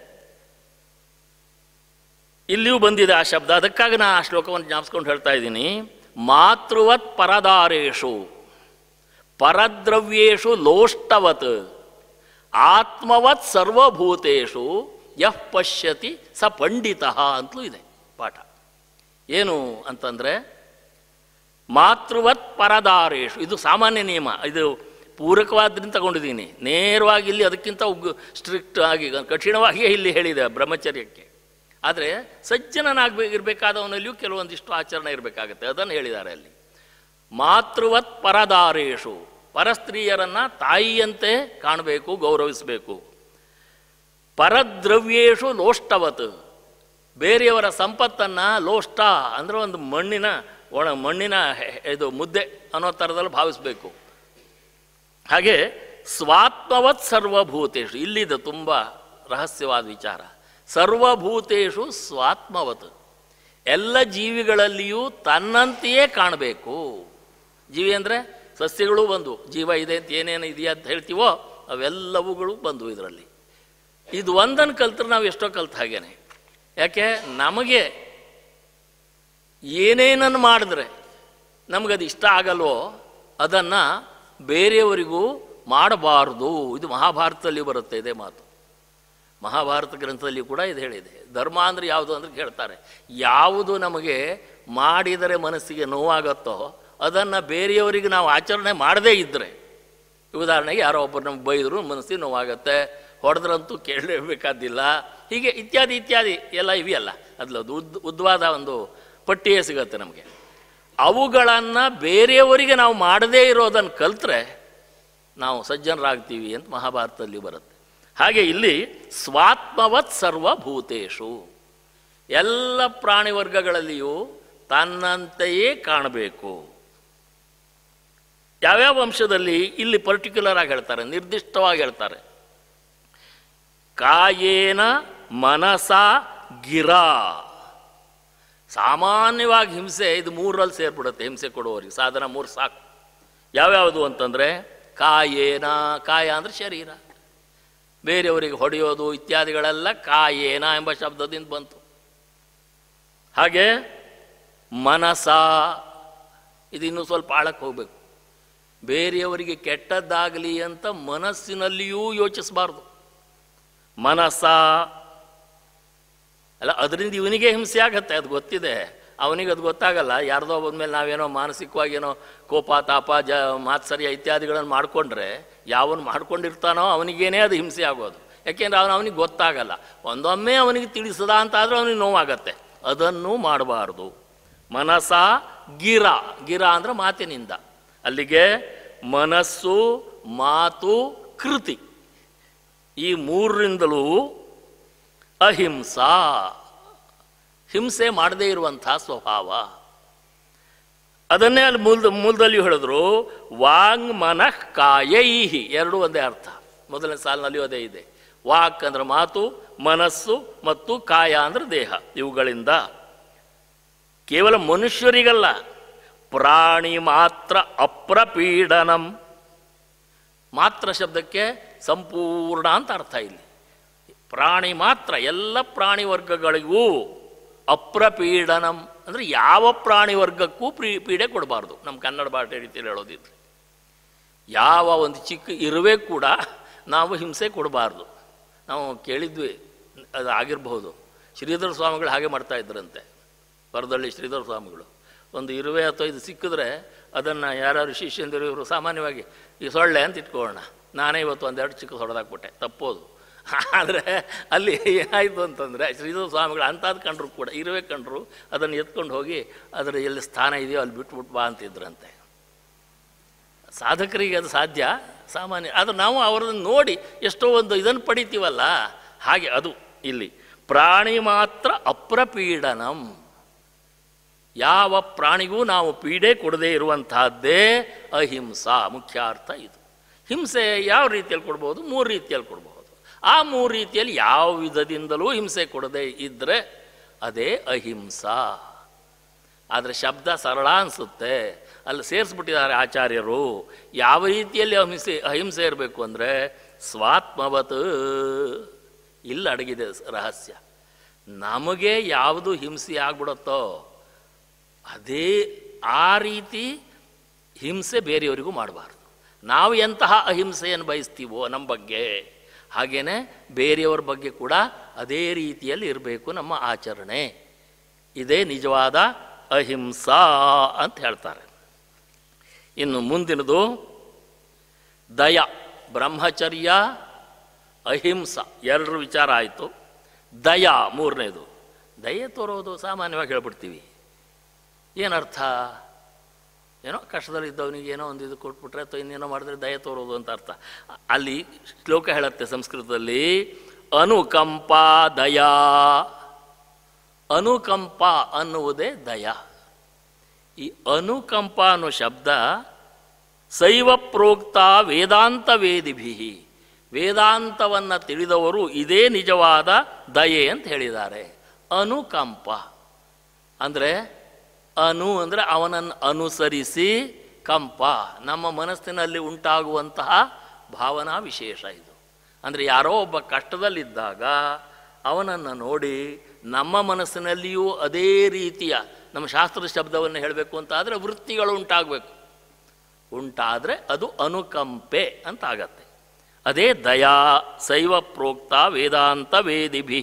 ಇಲ್ಲಿಯೂ ಬಂದಿದೆ ಆ ಶಬ್ದ ಅದಕ್ಕಾಗಿ ನಾನು ಆ ಶ್ಲೋಕವನ್ನು ಜ್ಞಾಪಿಸ್ಕೊಂಡು ಹೇಳ್ತಾ ಇದ್ದೀನಿ ಮಾತೃವತ್ ಪರದಾರೇಶು ಪರದ್ರವ್ಯೇಶು ಲೋಷ್ಟವತ್ ಆತ್ಮವತ್ ಸರ್ವಭೂತೇಶು ಯಃ ಪಶ್ಯತಿ ಸ ಪಂಡಿತ ಅಂತಲೂ ಇದೆ ಪಾಠ ಏನು ಅಂತಂದರೆ ಮಾತೃವತ್ ಪರದಾರೇಶು ಇದು ಸಾಮಾನ್ಯ ನಿಯಮ ಇದು ಪೂರಕವಾದ್ರಿಂದ ತಗೊಂಡಿದ್ದೀನಿ ನೇರವಾಗಿ ಇಲ್ಲಿ ಅದಕ್ಕಿಂತ ಉಗ್ಗು ಸ್ಟ್ರಿಕ್ಟ್ ಆಗಿ ಕಠಿಣವಾಗಿಯೇ ಇಲ್ಲಿ ಹೇಳಿದೆ ಬ್ರಹ್ಮಚರ್ಯಕ್ಕೆ ಆದರೆ ಸಜ್ಜನನಾಗಬೇಕು ಇರಬೇಕಾದವನಲ್ಲಿಯೂ ಕೆಲವೊಂದಿಷ್ಟು ಆಚರಣೆ ಇರಬೇಕಾಗತ್ತೆ ಅದನ್ನು ಹೇಳಿದ್ದಾರೆ ಅಲ್ಲಿ ಮಾತೃವತ್ ಪರದಾರೇಶು ಪರಸ್ತ್ರೀಯರನ್ನು ತಾಯಿಯಂತೆ ಕಾಣಬೇಕು ಗೌರವಿಸಬೇಕು ಪರದ್ರವ್ಯೇಶು ಲೋಷ್ಟವತ್ ಬೇರೆಯವರ ಸಂಪತ್ತನ್ನು ಲೋಷ್ಟ ಅಂದರೆ ಒಂದು ಮಣ್ಣಿನ ಒಣ ಮಣ್ಣಿನ ಹೆ- ಇದು ಮುದ್ದೆ ಅನ್ನೋ ಥರದಲ್ಲಿ ಭಾವಿಸಬೇಕು ಹಾಗೆ ಸ್ವಾತ್ಮವತ್ ಸರ್ವಭೂತೇಶು ಇಲ್ಲಿದೆ ತುಂಬ ರಹಸ್ಯವಾದ ವಿಚಾರ ಸರ್ವಭೂತೇಶು ಸ್ವಾತ್ಮವತ್ ಎಲ್ಲ ಜೀವಿಗಳಲ್ಲಿಯೂ ತನ್ನಂತೆಯೇ ಕಾಣಬೇಕು ಜೀವಿ ಅಂದರೆ ಸಸ್ಯಗಳು ಬಂದು ಜೀವ ಇದೆ ಅಂತ ಏನೇನು ಇದೆಯಾ ಅಂತ ಹೇಳ್ತೀವೋ ಅವೆಲ್ಲವುಗಳು ಬಂದು ಇದರಲ್ಲಿ ಇದು ಒಂದನ್ನು ಕಲ್ತ್ರೆ ನಾವು ಎಷ್ಟೋ ಕಲ್ತ ಹಾಗೇನೆ ಯಾಕೆ ನಮಗೆ ಏನೇನನ್ನು ಮಾಡಿದ್ರೆ ನಮಗದು ಇಷ್ಟ ಆಗಲ್ವೋ ಅದನ್ನು ಬೇರೆಯವರಿಗೂ ಮಾಡಬಾರ್ದು ಇದು ಮಹಾಭಾರತದಲ್ಲಿ ಬರುತ್ತೆ ಇದೇ ಮಾತು ಮಹಾಭಾರತ ಗ್ರಂಥದಲ್ಲಿ ಕೂಡ ಇದು ಹೇಳಿದೆ ಧರ್ಮ ಅಂದರೆ ಯಾವುದು ಅಂದ್ರೆ ಕೇಳ್ತಾರೆ ಯಾವುದು ನಮಗೆ ಮಾಡಿದರೆ ಮನಸ್ಸಿಗೆ ನೋವಾಗತ್ತೋ ಅದನ್ನು ಬೇರೆಯವರಿಗೆ ನಾವು ಆಚರಣೆ ಮಾಡದೇ ಇದ್ದರೆ ಉದಾಹರಣೆಗೆ ಯಾರೋ ಒಬ್ಬರು ನಮ್ಗೆ ಬೈದರು ಮನಸ್ಸಿಗೆ ನೋವಾಗತ್ತೆ ಹೊಡೆದ್ರಂತೂ ಕೇಳಲೇಬೇಕಾದಿಲ್ಲ ಹೀಗೆ ಇತ್ಯಾದಿ ಇತ್ಯಾದಿ ಎಲ್ಲ ಇವೆಯಲ್ಲ ಅದ್ಲದು ಉದ್ ಉದ್ವಾದ ಒಂದು ಪಟ್ಟಿಯೇ ಸಿಗುತ್ತೆ ನಮಗೆ ಅವುಗಳನ್ನು ಬೇರೆಯವರಿಗೆ ನಾವು ಮಾಡದೇ ಇರೋದನ್ನು ಕಲ್ತ್ರೆ ನಾವು ಸಜ್ಜನರಾಗ್ತೀವಿ ಅಂತ ಮಹಾಭಾರತದಲ್ಲಿ ಬರುತ್ತೆ ಹಾಗೆ ಇಲ್ಲಿ ಸ್ವಾತ್ಮವತ್ ಸರ್ವಭೂತೇಶು ಎಲ್ಲ ಪ್ರಾಣಿ ವರ್ಗಗಳಲ್ಲಿಯೂ ತನ್ನಂತೆಯೇ ಕಾಣಬೇಕು ಯಾವ್ಯಾವ ಅಂಶದಲ್ಲಿ ಇಲ್ಲಿ ಪರ್ಟಿಕ್ಯುಲರ್ ಆಗಿ ಹೇಳ್ತಾರೆ ನಿರ್ದಿಷ್ಟವಾಗಿ ಹೇಳ್ತಾರೆ ಕಾಯೇನ ಮನಸ ಗಿರ ಸಾಮಾನ್ಯವಾಗಿ ಹಿಂಸೆ ಇದು ಮೂರಲ್ಲಿ ಸೇರ್ಬಿಡುತ್ತೆ ಹಿಂಸೆ ಕೊಡುವವರಿಗೆ ಸಾಧನ ಮೂರು ಸಾಕು ಯಾವ್ಯಾವುದು ಅಂತಂದರೆ ಕಾಯೇನ ಕಾಯ ಅಂದರೆ ಶರೀರ ಬೇರೆಯವರಿಗೆ ಹೊಡೆಯೋದು ಇತ್ಯಾದಿಗಳೆಲ್ಲ ಕಾಯೇನ ಎಂಬ ಶಬ್ದದಿಂದ ಬಂತು ಹಾಗೆ ಮನಸ ಇದು ಇನ್ನೂ ಸ್ವಲ್ಪ ಆಳಕ್ಕೆ ಹೋಗಬೇಕು ಬೇರೆಯವರಿಗೆ ಕೆಟ್ಟದ್ದಾಗಲಿ ಅಂತ ಮನಸ್ಸಿನಲ್ಲಿಯೂ ಯೋಚಿಸಬಾರ್ದು ಮನಸ ಅಲ್ಲ ಅದರಿಂದ ಇವನಿಗೆ ಹಿಂಸೆ ಆಗತ್ತೆ ಅದು ಗೊತ್ತಿದೆ ಅವನಿಗೆ ಅದು ಗೊತ್ತಾಗಲ್ಲ ಯಾರ್ದೋ ಬಂದಮೇಲೆ ನಾವೇನೋ ಮಾನಸಿಕವಾಗಿ ಏನೋ ಕೋಪ ತಾಪ ಜ ಮಾತ್ಸರ್ಯ ಇತ್ಯಾದಿಗಳನ್ನು ಮಾಡಿಕೊಂಡ್ರೆ ಯಾವನು ಮಾಡ್ಕೊಂಡಿರ್ತಾನೋ ಅವನಿಗೇನೇ ಅದು ಹಿಂಸೆ ಆಗೋದು ಯಾಕೆಂದ್ರೆ ಅವನು ಅವನಿಗೆ ಗೊತ್ತಾಗಲ್ಲ ಒಂದೊಮ್ಮೆ ಅವನಿಗೆ ತಿಳಿಸದ ಅಂತ ಆದರೆ ಅವನಿಗೆ ನೋವಾಗತ್ತೆ ಅದನ್ನು ಮಾಡಬಾರ್ದು ಮನಸ ಗಿರ ಗಿರ ಅಂದ್ರೆ ಮಾತಿನಿಂದ ಅಲ್ಲಿಗೆ ಮನಸ್ಸು ಮಾತು ಕೃತಿ ಈ ಮೂರರಿಂದಲೂ ಅಹಿಂಸಾ ಹಿಂಸೆ ಮಾಡದೇ ಇರುವಂಥ ಸ್ವಭಾವ ಅದನ್ನೇ ಅಲ್ಲಿ ಮೂಲದ ಮೂಲದಲ್ಲಿ ಹೇಳಿದ್ರು ವಾಂಗ್ ಮನಃ ಕಾಯೈಹಿ ಎರಡೂ ಒಂದೇ ಅರ್ಥ ಮೊದಲನೇ ಸಾಲಿನಲ್ಲಿ ಅದೇ ಇದೆ ವಾಕ್ ಅಂದ್ರೆ ಮಾತು ಮನಸ್ಸು ಮತ್ತು ಕಾಯ ಅಂದ್ರೆ ದೇಹ ಇವುಗಳಿಂದ ಕೇವಲ ಮನುಷ್ಯರಿಗಲ್ಲ ಪ್ರಾಣಿ ಮಾತ್ರ ಅಪ್ರಪೀಡನಂ ಮಾತ್ರ ಶಬ್ದಕ್ಕೆ ಸಂಪೂರ್ಣ ಅಂತ ಅರ್ಥ ಇಲ್ಲಿ ಪ್ರಾಣಿ ಮಾತ್ರ ಎಲ್ಲ ಪ್ರಾಣಿ ವರ್ಗಗಳಿಗೂ ಅಪ್ರಪೀಡನಂ ಅಂದರೆ ಯಾವ ಪ್ರಾಣಿ ವರ್ಗಕ್ಕೂ ಪ್ರೀ ಪೀಡೆ ಕೊಡಬಾರ್ದು ನಮ್ಮ ಕನ್ನಡ ಭಾಷೆ ರೀತಿಯಲ್ಲಿ ಹೇಳೋದಿದ್ರೆ ಯಾವ ಒಂದು ಚಿಕ್ಕ ಇರುವೆ ಕೂಡ ನಾವು ಹಿಂಸೆ ಕೊಡಬಾರ್ದು ನಾವು ಕೇಳಿದ್ವಿ ಅದು ಆಗಿರಬಹುದು ಶ್ರೀಧರ ಸ್ವಾಮಿಗಳು ಹಾಗೆ ಮಾಡ್ತಾ ಇದ್ರಂತೆ ವರದಳ್ಳಿ ಶ್ರೀಧರ ಸ್ವಾಮಿಗಳು ಒಂದು ಇರುವೆ ಅಥವಾ ಇದು ಸಿಕ್ಕಿದ್ರೆ ಅದನ್ನು ಯಾರ್ಯಾರು ಶಿಷ್ಯಂದಿರು ಇವರು ಸಾಮಾನ್ಯವಾಗಿ ಈ ಸೊಳ್ಳೆ ಅಂತ ಇಟ್ಕೊಳ್ಳೋಣ ನಾನೇ ಇವತ್ತು ಒಂದೆರಡು ಚಿಕ್ಕ ಹೊಡೆದಾಕ್ಬಿಟ್ಟೆ ತಪ್ಪೋದು ಆದರೆ ಅಲ್ಲಿ ಏನಾಯಿತು ಅಂತಂದರೆ ಶ್ರೀಧರ ಸ್ವಾಮಿಗಳು ಅಂಥದ್ದು ಕಂಡ್ರು ಕೂಡ ಇರುವೆ ಕಂಡ್ರು ಅದನ್ನು ಎತ್ಕೊಂಡು ಹೋಗಿ ಅದರ ಎಲ್ಲಿ ಸ್ಥಾನ ಇದೆಯೋ ಅಲ್ಲಿ ಬಿಟ್ಬಿಟ್ಟು ಬಾ ಅಂತಿದ್ರಂತೆ ಸಾಧಕರಿಗೆ ಅದು ಸಾಧ್ಯ ಸಾಮಾನ್ಯ ಆದರೆ ನಾವು ಅವರನ್ನು ನೋಡಿ ಎಷ್ಟೋ ಒಂದು ಇದನ್ನು ಪಡಿತೀವಲ್ಲ ಹಾಗೆ ಅದು ಇಲ್ಲಿ ಪ್ರಾಣಿ ಮಾತ್ರ ಅಪ್ರಪೀಡನಂ ಯಾವ ಪ್ರಾಣಿಗೂ ನಾವು ಪೀಡೆ ಕೊಡದೇ ಇರುವಂತಹದ್ದೇ ಅಹಿಂಸಾ ಮುಖ್ಯ ಅರ್ಥ ಇದು ಹಿಂಸೆ ಯಾವ ರೀತಿಯಲ್ಲಿ ಕೊಡ್ಬೋದು ಮೂರು ರೀತಿಯಲ್ಲಿ ಕೊಡ್ಬೋದು ಆ ಮೂರು ರೀತಿಯಲ್ಲಿ ಯಾವ ವಿಧದಿಂದಲೂ ಹಿಂಸೆ ಕೊಡದೇ ಇದ್ದರೆ ಅದೇ ಅಹಿಂಸಾ ಆದರೆ ಶಬ್ದ ಸರಳ ಅನಿಸುತ್ತೆ ಅಲ್ಲಿ ಸೇರಿಸ್ಬಿಟ್ಟಿದ್ದಾರೆ ಆಚಾರ್ಯರು ಯಾವ ರೀತಿಯಲ್ಲಿ ಅಹಿಂಸೆ ಅಹಿಂಸೆ ಇರಬೇಕು ಅಂದರೆ ಸ್ವಾತ್ಮವತ್ ಇಲ್ಲಿ ಅಡಗಿದೆ ರಹಸ್ಯ ನಮಗೆ ಯಾವುದು ಹಿಂಸೆ ಆಗ್ಬಿಡುತ್ತೋ ಅದೇ ಆ ರೀತಿ ಹಿಂಸೆ ಬೇರೆಯವರಿಗೂ ಮಾಡಬಾರ್ದು ನಾವು ಎಂತಹ ಅಹಿಂಸೆಯನ್ನು ಬಯಸ್ತೀವೋ ನಮ್ಮ ಬಗ್ಗೆ ಹಾಗೆಯೇ ಬೇರೆಯವರ ಬಗ್ಗೆ ಕೂಡ ಅದೇ ರೀತಿಯಲ್ಲಿ ಇರಬೇಕು ನಮ್ಮ ಆಚರಣೆ ಇದೇ ನಿಜವಾದ ಅಹಿಂಸಾ ಅಂತ ಹೇಳ್ತಾರೆ ಇನ್ನು ಮುಂದಿನದು ದಯ ಬ್ರಹ್ಮಚರ್ಯ ಅಹಿಂಸ ಎರಡರ ವಿಚಾರ ಆಯಿತು ದಯ ಮೂರನೇದು ದಯೆ ತೋರೋದು ಸಾಮಾನ್ಯವಾಗಿ ಹೇಳ್ಬಿಡ್ತೀವಿ ಏನರ್ಥ ಏನೋ ಕಷ್ಟದಲ್ಲಿದ್ದವನಿಗೆ ಏನೋ ಒಂದು ಇದು ಕೊಟ್ಬಿಟ್ರೆ ಅಥವಾ ಇನ್ನೇನೋ ಮಾಡಿದ್ರೆ ದಯ ತೋರೋದು ಅಂತ ಅರ್ಥ ಅಲ್ಲಿ ಶ್ಲೋಕ ಹೇಳುತ್ತೆ ಸಂಸ್ಕೃತದಲ್ಲಿ ಅನುಕಂಪ ದಯಾ ಅನುಕಂಪ ಅನ್ನುವುದೇ ದಯ ಈ ಅನುಕಂಪ ಅನ್ನೋ ಶಬ್ದ ಶೈವ ಪ್ರೋಕ್ತ ವೇದಾಂತ ವೇದಿಭಿ ವೇದಾಂತವನ್ನು ತಿಳಿದವರು ಇದೇ ನಿಜವಾದ ದಯೆ ಅಂತ ಹೇಳಿದ್ದಾರೆ ಅನುಕಂಪ ಅಂದರೆ ಅನು ಅಂದರೆ ಅವನನ್ನು ಅನುಸರಿಸಿ ಕಂಪ ನಮ್ಮ ಮನಸ್ಸಿನಲ್ಲಿ ಉಂಟಾಗುವಂತಹ ಭಾವನಾ ವಿಶೇಷ ಇದು ಅಂದರೆ ಯಾರೋ ಒಬ್ಬ ಕಷ್ಟದಲ್ಲಿದ್ದಾಗ ಅವನನ್ನು ನೋಡಿ ನಮ್ಮ ಮನಸ್ಸಿನಲ್ಲಿಯೂ ಅದೇ ರೀತಿಯ ನಮ್ಮ ಶಾಸ್ತ್ರದ ಶಬ್ದವನ್ನು ಹೇಳಬೇಕು ಅಂತ ಆದರೆ ವೃತ್ತಿಗಳು ಉಂಟಾಗಬೇಕು ಉಂಟಾದರೆ ಅದು ಅನುಕಂಪೆ ಅಂತ ಆಗತ್ತೆ ಅದೇ ದಯಾ ಶೈವ ಪ್ರೋಕ್ತ ವೇದಾಂತ ವೇದಿಭಿ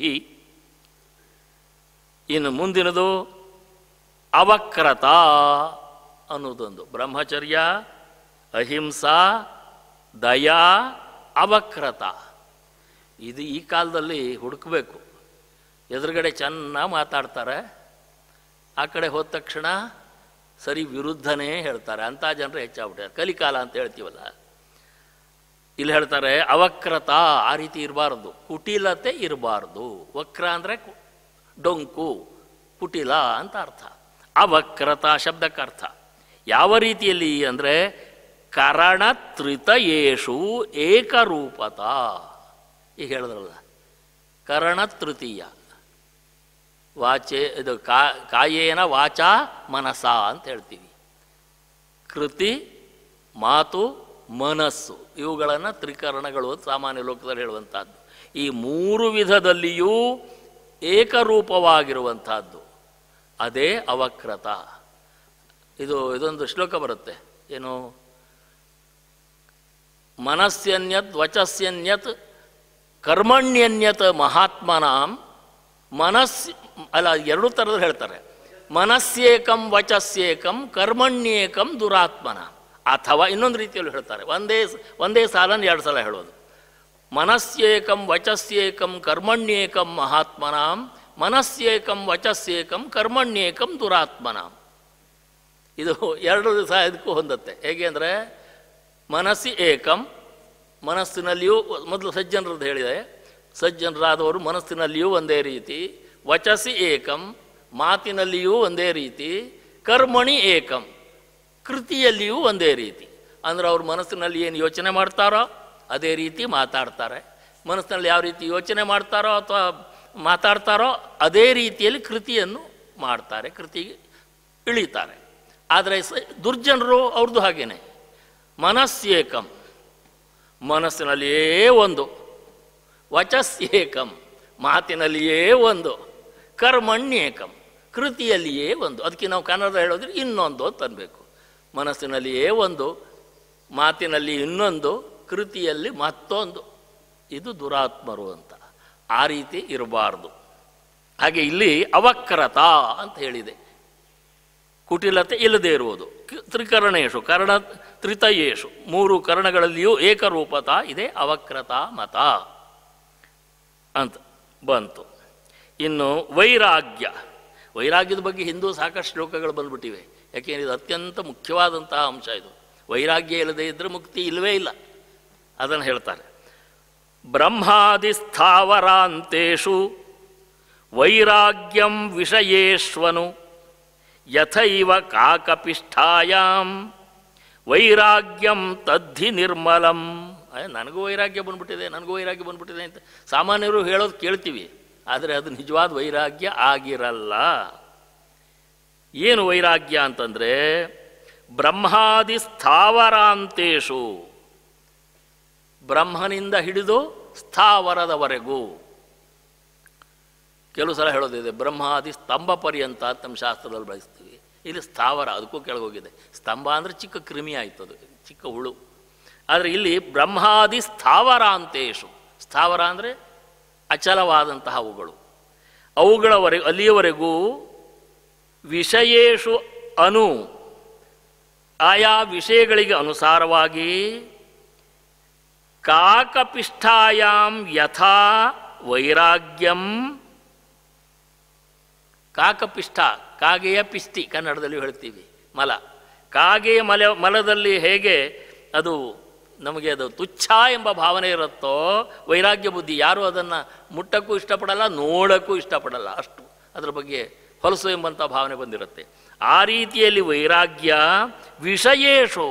ಇನ್ನು ಮುಂದಿನದು ಅವಕ್ರತ ಅನ್ನೋದೊಂದು ಬ್ರಹ್ಮಚರ್ಯ ಅಹಿಂಸಾ ದಯಾ ಅವಕ್ರತ ಇದು ಈ ಕಾಲದಲ್ಲಿ ಹುಡುಕಬೇಕು ಎದುರುಗಡೆ ಚೆನ್ನಾಗಿ ಮಾತಾಡ್ತಾರೆ ಆ ಕಡೆ ಹೋದ ತಕ್ಷಣ ಸರಿ ವಿರುದ್ಧನೇ ಹೇಳ್ತಾರೆ ಅಂಥ ಜನರು ಹೆಚ್ಚಾಗ್ಬಿಟ್ಟಿದ್ದಾರೆ ಕಲಿಕಾಲ ಅಂತ ಹೇಳ್ತೀವಲ್ಲ ಇಲ್ಲಿ ಹೇಳ್ತಾರೆ ಅವಕ್ರತ ಆ ರೀತಿ ಇರಬಾರ್ದು ಕುಟಿಲತೆ ಇರಬಾರ್ದು ವಕ್ರ ಅಂದರೆ ಡೊಂಕು ಕುಟಿಲ ಅಂತ ಅರ್ಥ ಅವಕ್ರತ ಶಬ್ದಕ್ಕೆ ಅರ್ಥ ಯಾವ ರೀತಿಯಲ್ಲಿ ಅಂದರೆ ಕರಣತ್ರಿತಯೇಷು ಏಕರೂಪತ ಈಗ ಹೇಳಿದ್ರಲ್ಲ ಕರಣತೃತೀಯ ವಾಚೆ ಇದು ಕಾ ಕಾಯೇನ ವಾಚ ಮನಸ ಅಂತ ಹೇಳ್ತೀವಿ ಕೃತಿ ಮಾತು ಮನಸ್ಸು ಇವುಗಳನ್ನು ತ್ರಿಕರಣಗಳು ಅಂತ ಸಾಮಾನ್ಯ ಲೋಕದಲ್ಲಿ ಹೇಳುವಂಥದ್ದು ಈ ಮೂರು ವಿಧದಲ್ಲಿಯೂ ಏಕರೂಪವಾಗಿರುವಂಥದ್ದು ಅದೇ ಅವಕ್ರತ ಇದು ಇದೊಂದು ಶ್ಲೋಕ ಬರುತ್ತೆ ಏನು ಮನಸ್ಸನ್ಯತ್ ವಚಸ್ಯನ್ಯತ್ ಕರ್ಮಣ್ಯನ್ಯತ್ ಮಹಾತ್ಮನಾಂ ಮನಸ್ ಅಲ್ಲ ಎರಡು ಥರದ್ದು ಹೇಳ್ತಾರೆ ಮನಸ್ಸೇಕಂ ವಚಸ್ಸೇಕಂ ಕರ್ಮಣ್ಯೇಕಂ ದುರಾತ್ಮನ ಅಥವಾ ಇನ್ನೊಂದು ರೀತಿಯಲ್ಲಿ ಹೇಳ್ತಾರೆ ಒಂದೇ ಸ- ಒಂದೇ ಸಾಲನ್ನು ಎರಡು ಸಲ ಹೇಳೋದು ಮನಸ್ಸೇಕಂ ವಚಸ್ಸೇಕಂ ಕರ್ಮಣ್ಯೇಕಂ ಮಹಾತ್ಮನಾಂ ಮನಸ್ಸೇಕಂ ವಚಸ್ಸೇಕಂ ಕರ್ಮಣ್ಯೇಕಂ ದುರಾತ್ಮನಾಂ ಇದು ಎರಡು ಸಹ ಇದಕ್ಕೂ ಹೊಂದುತ್ತೆ ಹೇಗೆ ಅಂದರೆ ಮನಸ್ಸಿ ಏಕಂ ಮನಸ್ಸಿನಲ್ಲಿಯೂ ಮೊದಲು ಸಜ್ಜನರದ್ದು ಹೇಳಿದೆ ಸಜ್ಜನರಾದವರು ಮನಸ್ಸಿನಲ್ಲಿಯೂ ಒಂದೇ ರೀತಿ ವಚಸಿ ಏಕಂ ಮಾತಿನಲ್ಲಿಯೂ ಒಂದೇ ರೀತಿ ಕರ್ಮಣಿ ಏಕಂ ಕೃತಿಯಲ್ಲಿಯೂ ಒಂದೇ ರೀತಿ ಅಂದರೆ ಅವ್ರ ಮನಸ್ಸಿನಲ್ಲಿ ಏನು ಯೋಚನೆ ಮಾಡ್ತಾರೋ ಅದೇ ರೀತಿ ಮಾತಾಡ್ತಾರೆ ಮನಸ್ಸಿನಲ್ಲಿ ಯಾವ ರೀತಿ ಯೋಚನೆ ಮಾಡ್ತಾರೋ ಅಥವಾ ಮಾತಾಡ್ತಾರೋ ಅದೇ ರೀತಿಯಲ್ಲಿ ಕೃತಿಯನ್ನು ಮಾಡ್ತಾರೆ ಕೃತಿಗೆ ಇಳಿತಾರೆ ಆದರೆ ಸ ದುರ್ಜನರು ಅವ್ರದ್ದು ಹಾಗೇನೆ ಮನಸ್ಸೇಕಂ ಮನಸ್ಸಿನಲ್ಲಿಯೇ ಒಂದು ವಚಸ್ಸೇಕಂ ಮಾತಿನಲ್ಲಿಯೇ ಒಂದು ಕರ್ಮಣ್ಯೇಕಂ ಕೃತಿಯಲ್ಲಿಯೇ ಒಂದು ಅದಕ್ಕೆ ನಾವು ಕನ್ನಡ ಹೇಳೋದ್ರೆ ಇನ್ನೊಂದು ಅಂತ ಅನ್ಬೇಕು ಮನಸ್ಸಿನಲ್ಲಿಯೇ ಒಂದು ಮಾತಿನಲ್ಲಿ ಇನ್ನೊಂದು ಕೃತಿಯಲ್ಲಿ ಮತ್ತೊಂದು ಇದು ದುರಾತ್ಮರು ಅಂತ ಆ ರೀತಿ ಇರಬಾರ್ದು ಹಾಗೆ ಇಲ್ಲಿ ಅವಕ್ರತ ಅಂತ ಹೇಳಿದೆ ಕುಟಿಲತೆ ಇಲ್ಲದೆ ಇರುವುದು ಕ- ತ್ರಿಕರಣೇಶು ಕರ್ಣ ತ್ರಿತಯೇಶು ಮೂರು ಕರ್ಣಗಳಲ್ಲಿಯೂ ಏಕರೂಪತ ಇದೆ ಅವಕ್ರತ ಮತ ಅಂತ ಬಂತು ಇನ್ನು ವೈರಾಗ್ಯ ವೈರಾಗ್ಯದ ಬಗ್ಗೆ ಹಿಂದೂ ಸಾಕಷ್ಟು ಶ್ಲೋಕಗಳು ಬಂದ್ಬಿಟ್ಟಿವೆ ಯಾಕೆಂದರೆ ಇದು ಅತ್ಯಂತ ಮುಖ್ಯವಾದಂತಹ ಅಂಶ ಇದು ವೈರಾಗ್ಯ ಇಲ್ಲದೆ ಇದ್ದರೆ ಮುಕ್ತಿ ಇಲ್ಲವೇ ಇಲ್ಲ ಅದನ್ನು ಹೇಳ್ತಾರೆ ಬ್ರಹ್ಮಾದಿ ಸ್ಥಾವರಾಂತೇಷು ವೈರಾಗ್ಯಂ ವಿಷಯೇಶ್ವನು ಯಥೈವ ಕಾಕಪಿಷ್ಠಾಯಾಂ ವೈರಾಗ್ಯಂ ತದ್ಧಿ ನಿರ್ಮಲಂ ಅಯ್ಯ, ನನಗೂ ವೈರಾಗ್ಯ ಬಂದ್ಬಿಟ್ಟಿದೆ ನನಗೂ ವೈರಾಗ್ಯ ಬಂದ್ಬಿಟ್ಟಿದೆ ಅಂತ ಸಾಮಾನ್ಯರು ಹೇಳೋದು ಕೇಳ್ತೀವಿ ಆದರೆ ಅದು ನಿಜವಾದ ವೈರಾಗ್ಯ ಆಗಿರಲ್ಲ ಏನು ವೈರಾಗ್ಯ ಅಂತಂದರೆ ಬ್ರಹ್ಮಾದಿ ಸ್ಥಾವರಾಂತೇಶು ಬ್ರಹ್ಮನಿಂದ ಹಿಡಿದು ಸ್ಥಾವರದವರೆಗೂ ಕೆಲವು ಸಲ ಹೇಳೋದಿದೆ ಬ್ರಹ್ಮಾದಿ ಸ್ತಂಭ ಪರ್ಯಂತ ಅಂತ ನಮ್ಮ ಶಾಸ್ತ್ರದಲ್ಲಿ ಬಳಸ್ತೀವಿ ಇಲ್ಲಿ ಸ್ಥಾವರ ಅದಕ್ಕೂ ಕೆಳಗೋಗಿದೆ ಸ್ತಂಭ ಅಂದರೆ ಚಿಕ್ಕ ಕ್ರಿಮಿ ಆಯ್ತು ಅದು ಚಿಕ್ಕ ಹುಳು ಆದರೆ ಇಲ್ಲಿ ಬ್ರಹ್ಮಾದಿ ಸ್ಥಾವರಾಂತೇಶು ಸ್ಥಾವರ ಅಂದರೆ ಅಚಲವಾದಂತಹ ಅವುಗಳು ಅವುಗಳವರೆಗೂ ಅಲ್ಲಿಯವರೆಗೂ ವಿಷಯೇಶು ಅನು ಆಯಾ ವಿಷಯಗಳಿಗೆ ಅನುಸಾರವಾಗಿ ಕಾಕಪಿಷ್ಠಾಯಾಂ ಯಥಾ ವೈರಾಗ್ಯಂ ಕಾಕಪಿಷ್ಠ ಕಾಗೆಯ ಪಿಷ್ಟಿ ಕನ್ನಡದಲ್ಲಿ ಹೇಳ್ತೀವಿ ಮಲ ಕಾಗೆಯ ಮಲ ಮಲದಲ್ಲಿ ಹೇಗೆ ಅದು ನಮಗೆ ಅದು ತುಚ್ಛ ಎಂಬ ಭಾವನೆ ಇರುತ್ತೋ ವೈರಾಗ್ಯ ಬುದ್ಧಿ ಯಾರೂ ಅದನ್ನು ಮುಟ್ಟಕ್ಕೂ ಇಷ್ಟಪಡಲ್ಲ ನೋಡೋಕ್ಕೂ ಇಷ್ಟಪಡಲ್ಲ ಅಷ್ಟು ಅದರ ಬಗ್ಗೆ ಹೊಲಸು ಎಂಬಂಥ ಭಾವನೆ ಬಂದಿರುತ್ತೆ ಆ ರೀತಿಯಲ್ಲಿ ವೈರಾಗ್ಯ ವಿಷಯೇಶು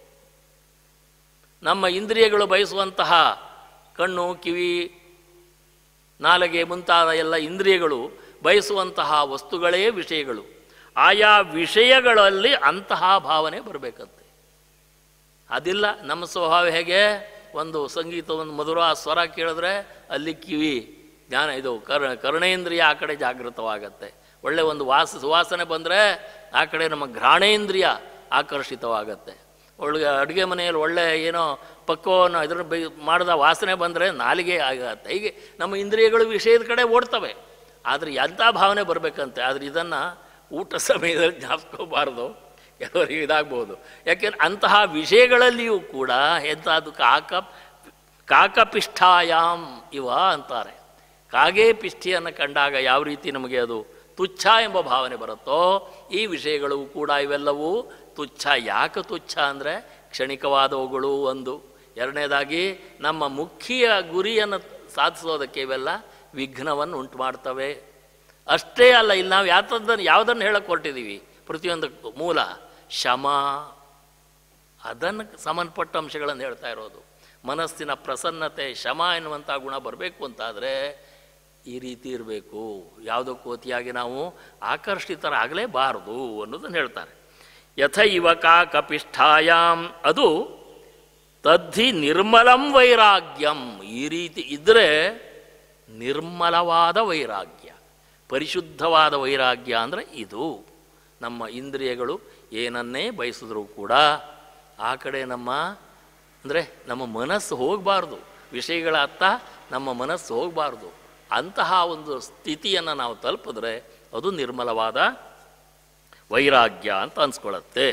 ನಮ್ಮ ಇಂದ್ರಿಯಗಳು ಬಯಸುವಂತಹ ಕಣ್ಣು ಕಿವಿ ನಾಲಗೆ ಮುಂತಾದ ಎಲ್ಲ ಇಂದ್ರಿಯಗಳು ಬಯಸುವಂತಹ ವಸ್ತುಗಳೇ ವಿಷಯಗಳು ಆಯಾ ವಿಷಯಗಳಲ್ಲಿ ಅಂತಹ ಭಾವನೆ ಬರಬೇಕಂತೆ ಅದಿಲ್ಲ ನಮ್ಮ ಸ್ವಭಾವ ಹೇಗೆ ಒಂದು ಸಂಗೀತ ಒಂದು ಮಧುರ ಸ್ವರ ಕೇಳಿದ್ರೆ ಅಲ್ಲಿ ಕಿವಿ ಜ್ಞಾನ ಇದು ಕರ್ ಕರ್ಣೇಂದ್ರಿಯ ಆ ಕಡೆ ಜಾಗೃತವಾಗತ್ತೆ ಒಳ್ಳೆ ಒಂದು ವಾಸ ಸುವಾಸನೆ ಬಂದರೆ ಆ ಕಡೆ ನಮ್ಮ ಘ್ರಾಣೇಂದ್ರಿಯ ಆಕರ್ಷಿತವಾಗತ್ತೆ ಒಳ್ಳೆ ಅಡುಗೆ ಮನೆಯಲ್ಲಿ ಒಳ್ಳೆ ಏನೋ ಪಕ್ವವನ್ನು ಇದರ ಬೈ ಮಾಡಿದ ವಾಸನೆ ಬಂದರೆ ನಾಲಿಗೆ ಆಗತ್ತೆ ಹೀಗೆ ನಮ್ಮ ಇಂದ್ರಿಯಗಳು ವಿಷಯದ ಕಡೆ ಓಡ್ತವೆ ಆದರೆ ಎಂಥ ಭಾವನೆ ಬರಬೇಕಂತೆ ಆದರೆ ಇದನ್ನು ಊಟ ಸಮಯದಲ್ಲಿ ಜ್ಞಾಪಿಸ್ಕೋಬಾರ್ದು ಕೆಲವರಿಗೆ ಇದಾಗ್ಬೋದು ಯಾಕೆಂದ್ರೆ ಅಂತಹ ವಿಷಯಗಳಲ್ಲಿಯೂ ಕೂಡ ಎಂಥದ್ದು ಕಾಕ ಕಾಕಪಿಷ್ಠಾಯಾಮ್ ಇವ ಅಂತಾರೆ ಕಾಗೆ ಪಿಷ್ಟಿಯನ್ನು ಕಂಡಾಗ ಯಾವ ರೀತಿ ನಮಗೆ ಅದು ತುಚ್ಛ ಎಂಬ ಭಾವನೆ ಬರುತ್ತೋ ಈ ವಿಷಯಗಳು ಕೂಡ ಇವೆಲ್ಲವೂ ತುಚ್ಛ ಯಾಕೆ ತುಚ್ಛ ಅಂದರೆ ಕ್ಷಣಿಕವಾದವುಗಳು ಒಂದು ಎರಡನೇದಾಗಿ ನಮ್ಮ ಮುಖ್ಯ ಗುರಿಯನ್ನು ಸಾಧಿಸೋದಕ್ಕೆ ಇವೆಲ್ಲ ವಿಘ್ನವನ್ನು ಉಂಟು ಮಾಡ್ತವೆ ಅಷ್ಟೇ ಅಲ್ಲ ಇಲ್ಲಿ ನಾವು ಯಾತದನ್ನು ಯಾವುದನ್ನು ಹೇಳಕ್ಕೆ ಹೊರಟಿದ್ದೀವಿ ಪ್ರತಿಯೊಂದಕ್ಕೂ ಮೂಲ ಶಮ ಅದನ್ನು ಸಂಬಂಧಪಟ್ಟ ಅಂಶಗಳನ್ನು ಹೇಳ್ತಾ ಇರೋದು ಮನಸ್ಸಿನ ಪ್ರಸನ್ನತೆ ಶಮ ಎನ್ನುವಂಥ ಗುಣ ಬರಬೇಕು ಅಂತಾದರೆ ಈ ರೀತಿ ಇರಬೇಕು ಯಾವುದಕ್ಕೂ ಅತಿಯಾಗಿ ನಾವು ಆಕರ್ಷಿತರಾಗಲೇಬಾರದು ಅನ್ನೋದನ್ನು ಹೇಳ್ತಾರೆ ಯಥ ಇವ ಕಪಿಷ್ಠಾಯಾಮ್ ಅದು ತದ್ಧಿ ನಿರ್ಮಲಂ ವೈರಾಗ್ಯಂ ಈ ರೀತಿ ಇದ್ದರೆ ನಿರ್ಮಲವಾದ ವೈರಾಗ್ಯ ಪರಿಶುದ್ಧವಾದ ವೈರಾಗ್ಯ ಅಂದರೆ ಇದು ನಮ್ಮ ಇಂದ್ರಿಯಗಳು ಏನನ್ನೇ ಬಯಸಿದ್ರೂ ಕೂಡ ಆ ಕಡೆ ನಮ್ಮ ಅಂದರೆ ನಮ್ಮ ಮನಸ್ಸು ಹೋಗಬಾರ್ದು ವಿಷಯಗಳ ಅತ್ತ ನಮ್ಮ ಮನಸ್ಸು ಹೋಗಬಾರ್ದು ಅಂತಹ ಒಂದು ಸ್ಥಿತಿಯನ್ನು ನಾವು ತಲುಪಿದ್ರೆ ಅದು ನಿರ್ಮಲವಾದ ವೈರಾಗ್ಯ ಅಂತ ಅನ್ಸ್ಕೊಳ್ಳುತ್ತೆ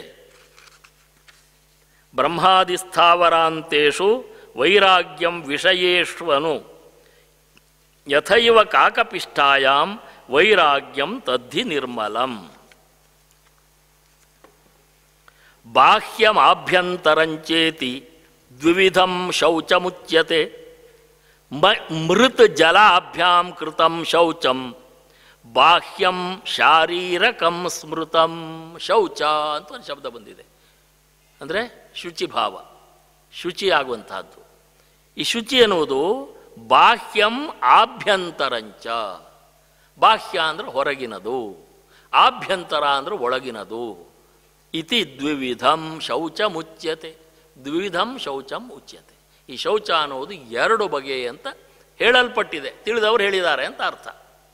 ಬ್ರಹ್ಮಾದಿಸ್ಥಾವರಾಂತೇಷು ವೈರಾಗ್ಯಂ ವಿಷಯೇಷ್ವನು ಯಥೈವ ಕಾಕಪಿಷ್ಠಾಯಾಂ ವೈರಾಗ್ಯಂ ತದ್ಧಿ ನಿರ್ಮಲಂ ಬಾಹ್ಯಮಾಭ್ಯಂತರಂಚೇತಿ ದ್ವಿವಿಧಂ ಶೌಚಮುಚ್ಯತೆ ಮ ಮೃತ್ ಜಲಾಭ್ಯಾಂ ಕೃತಂ ಶೌಚಂ ಬಾಹ್ಯಂ ಶಾರೀರಕಂ ಸ್ಮೃತಂ ಶೌಚ ಅಂತ ಒಂದು ಶಬ್ದ ಬಂದಿದೆ ಅಂದರೆ ಶುಚಿಭಾವ ಶುಚಿ ಆಗುವಂತಹದ್ದು ಈ ಶುಚಿ ಎನ್ನುವುದು ಬಾಹ್ಯಂ ಆಭ್ಯಂತರಂಚ ಬಾಹ್ಯ ಅಂದರೆ ಹೊರಗಿನದು ಆಭ್ಯಂತರ ಅಂದರೆ ಒಳಗಿನದು ಇತಿ ದ್ವಿವಿಧಂ ಶೌಚ ಮುಚ್ಯತೆ ದ್ವಿವಿಧಂ ಶೌಚಂ ಉಚ್ಯತೆ ಈ ಶೌಚ ಅನ್ನುವುದು ಎರಡು ಬಗೆ ಅಂತ ಹೇಳಲ್ಪಟ್ಟಿದೆ ತಿಳಿದವರು ಹೇಳಿದ್ದಾರೆ ಅಂತ ಅರ್ಥ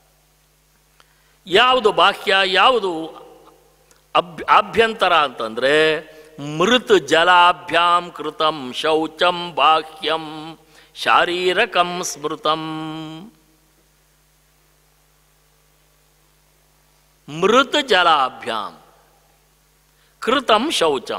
ಯಾವುದು ಬಾಹ್ಯ ಯಾವುದು ಅಭ್ ಆಭ್ಯಂತರ ಅಂತಂದರೆ ಮೃತ್ ಜಲಾಭ್ಯಾಂ ಕೃತಂ ಶೌಚಂ ಬಾಹ್ಯಂ ಶಾರೀರಕಂ ಸ್ಮೃತಂ ಮೃತ್ ಜಲಾಭ್ಯಾಂ ಕೃತಂ ಶೌಚಂ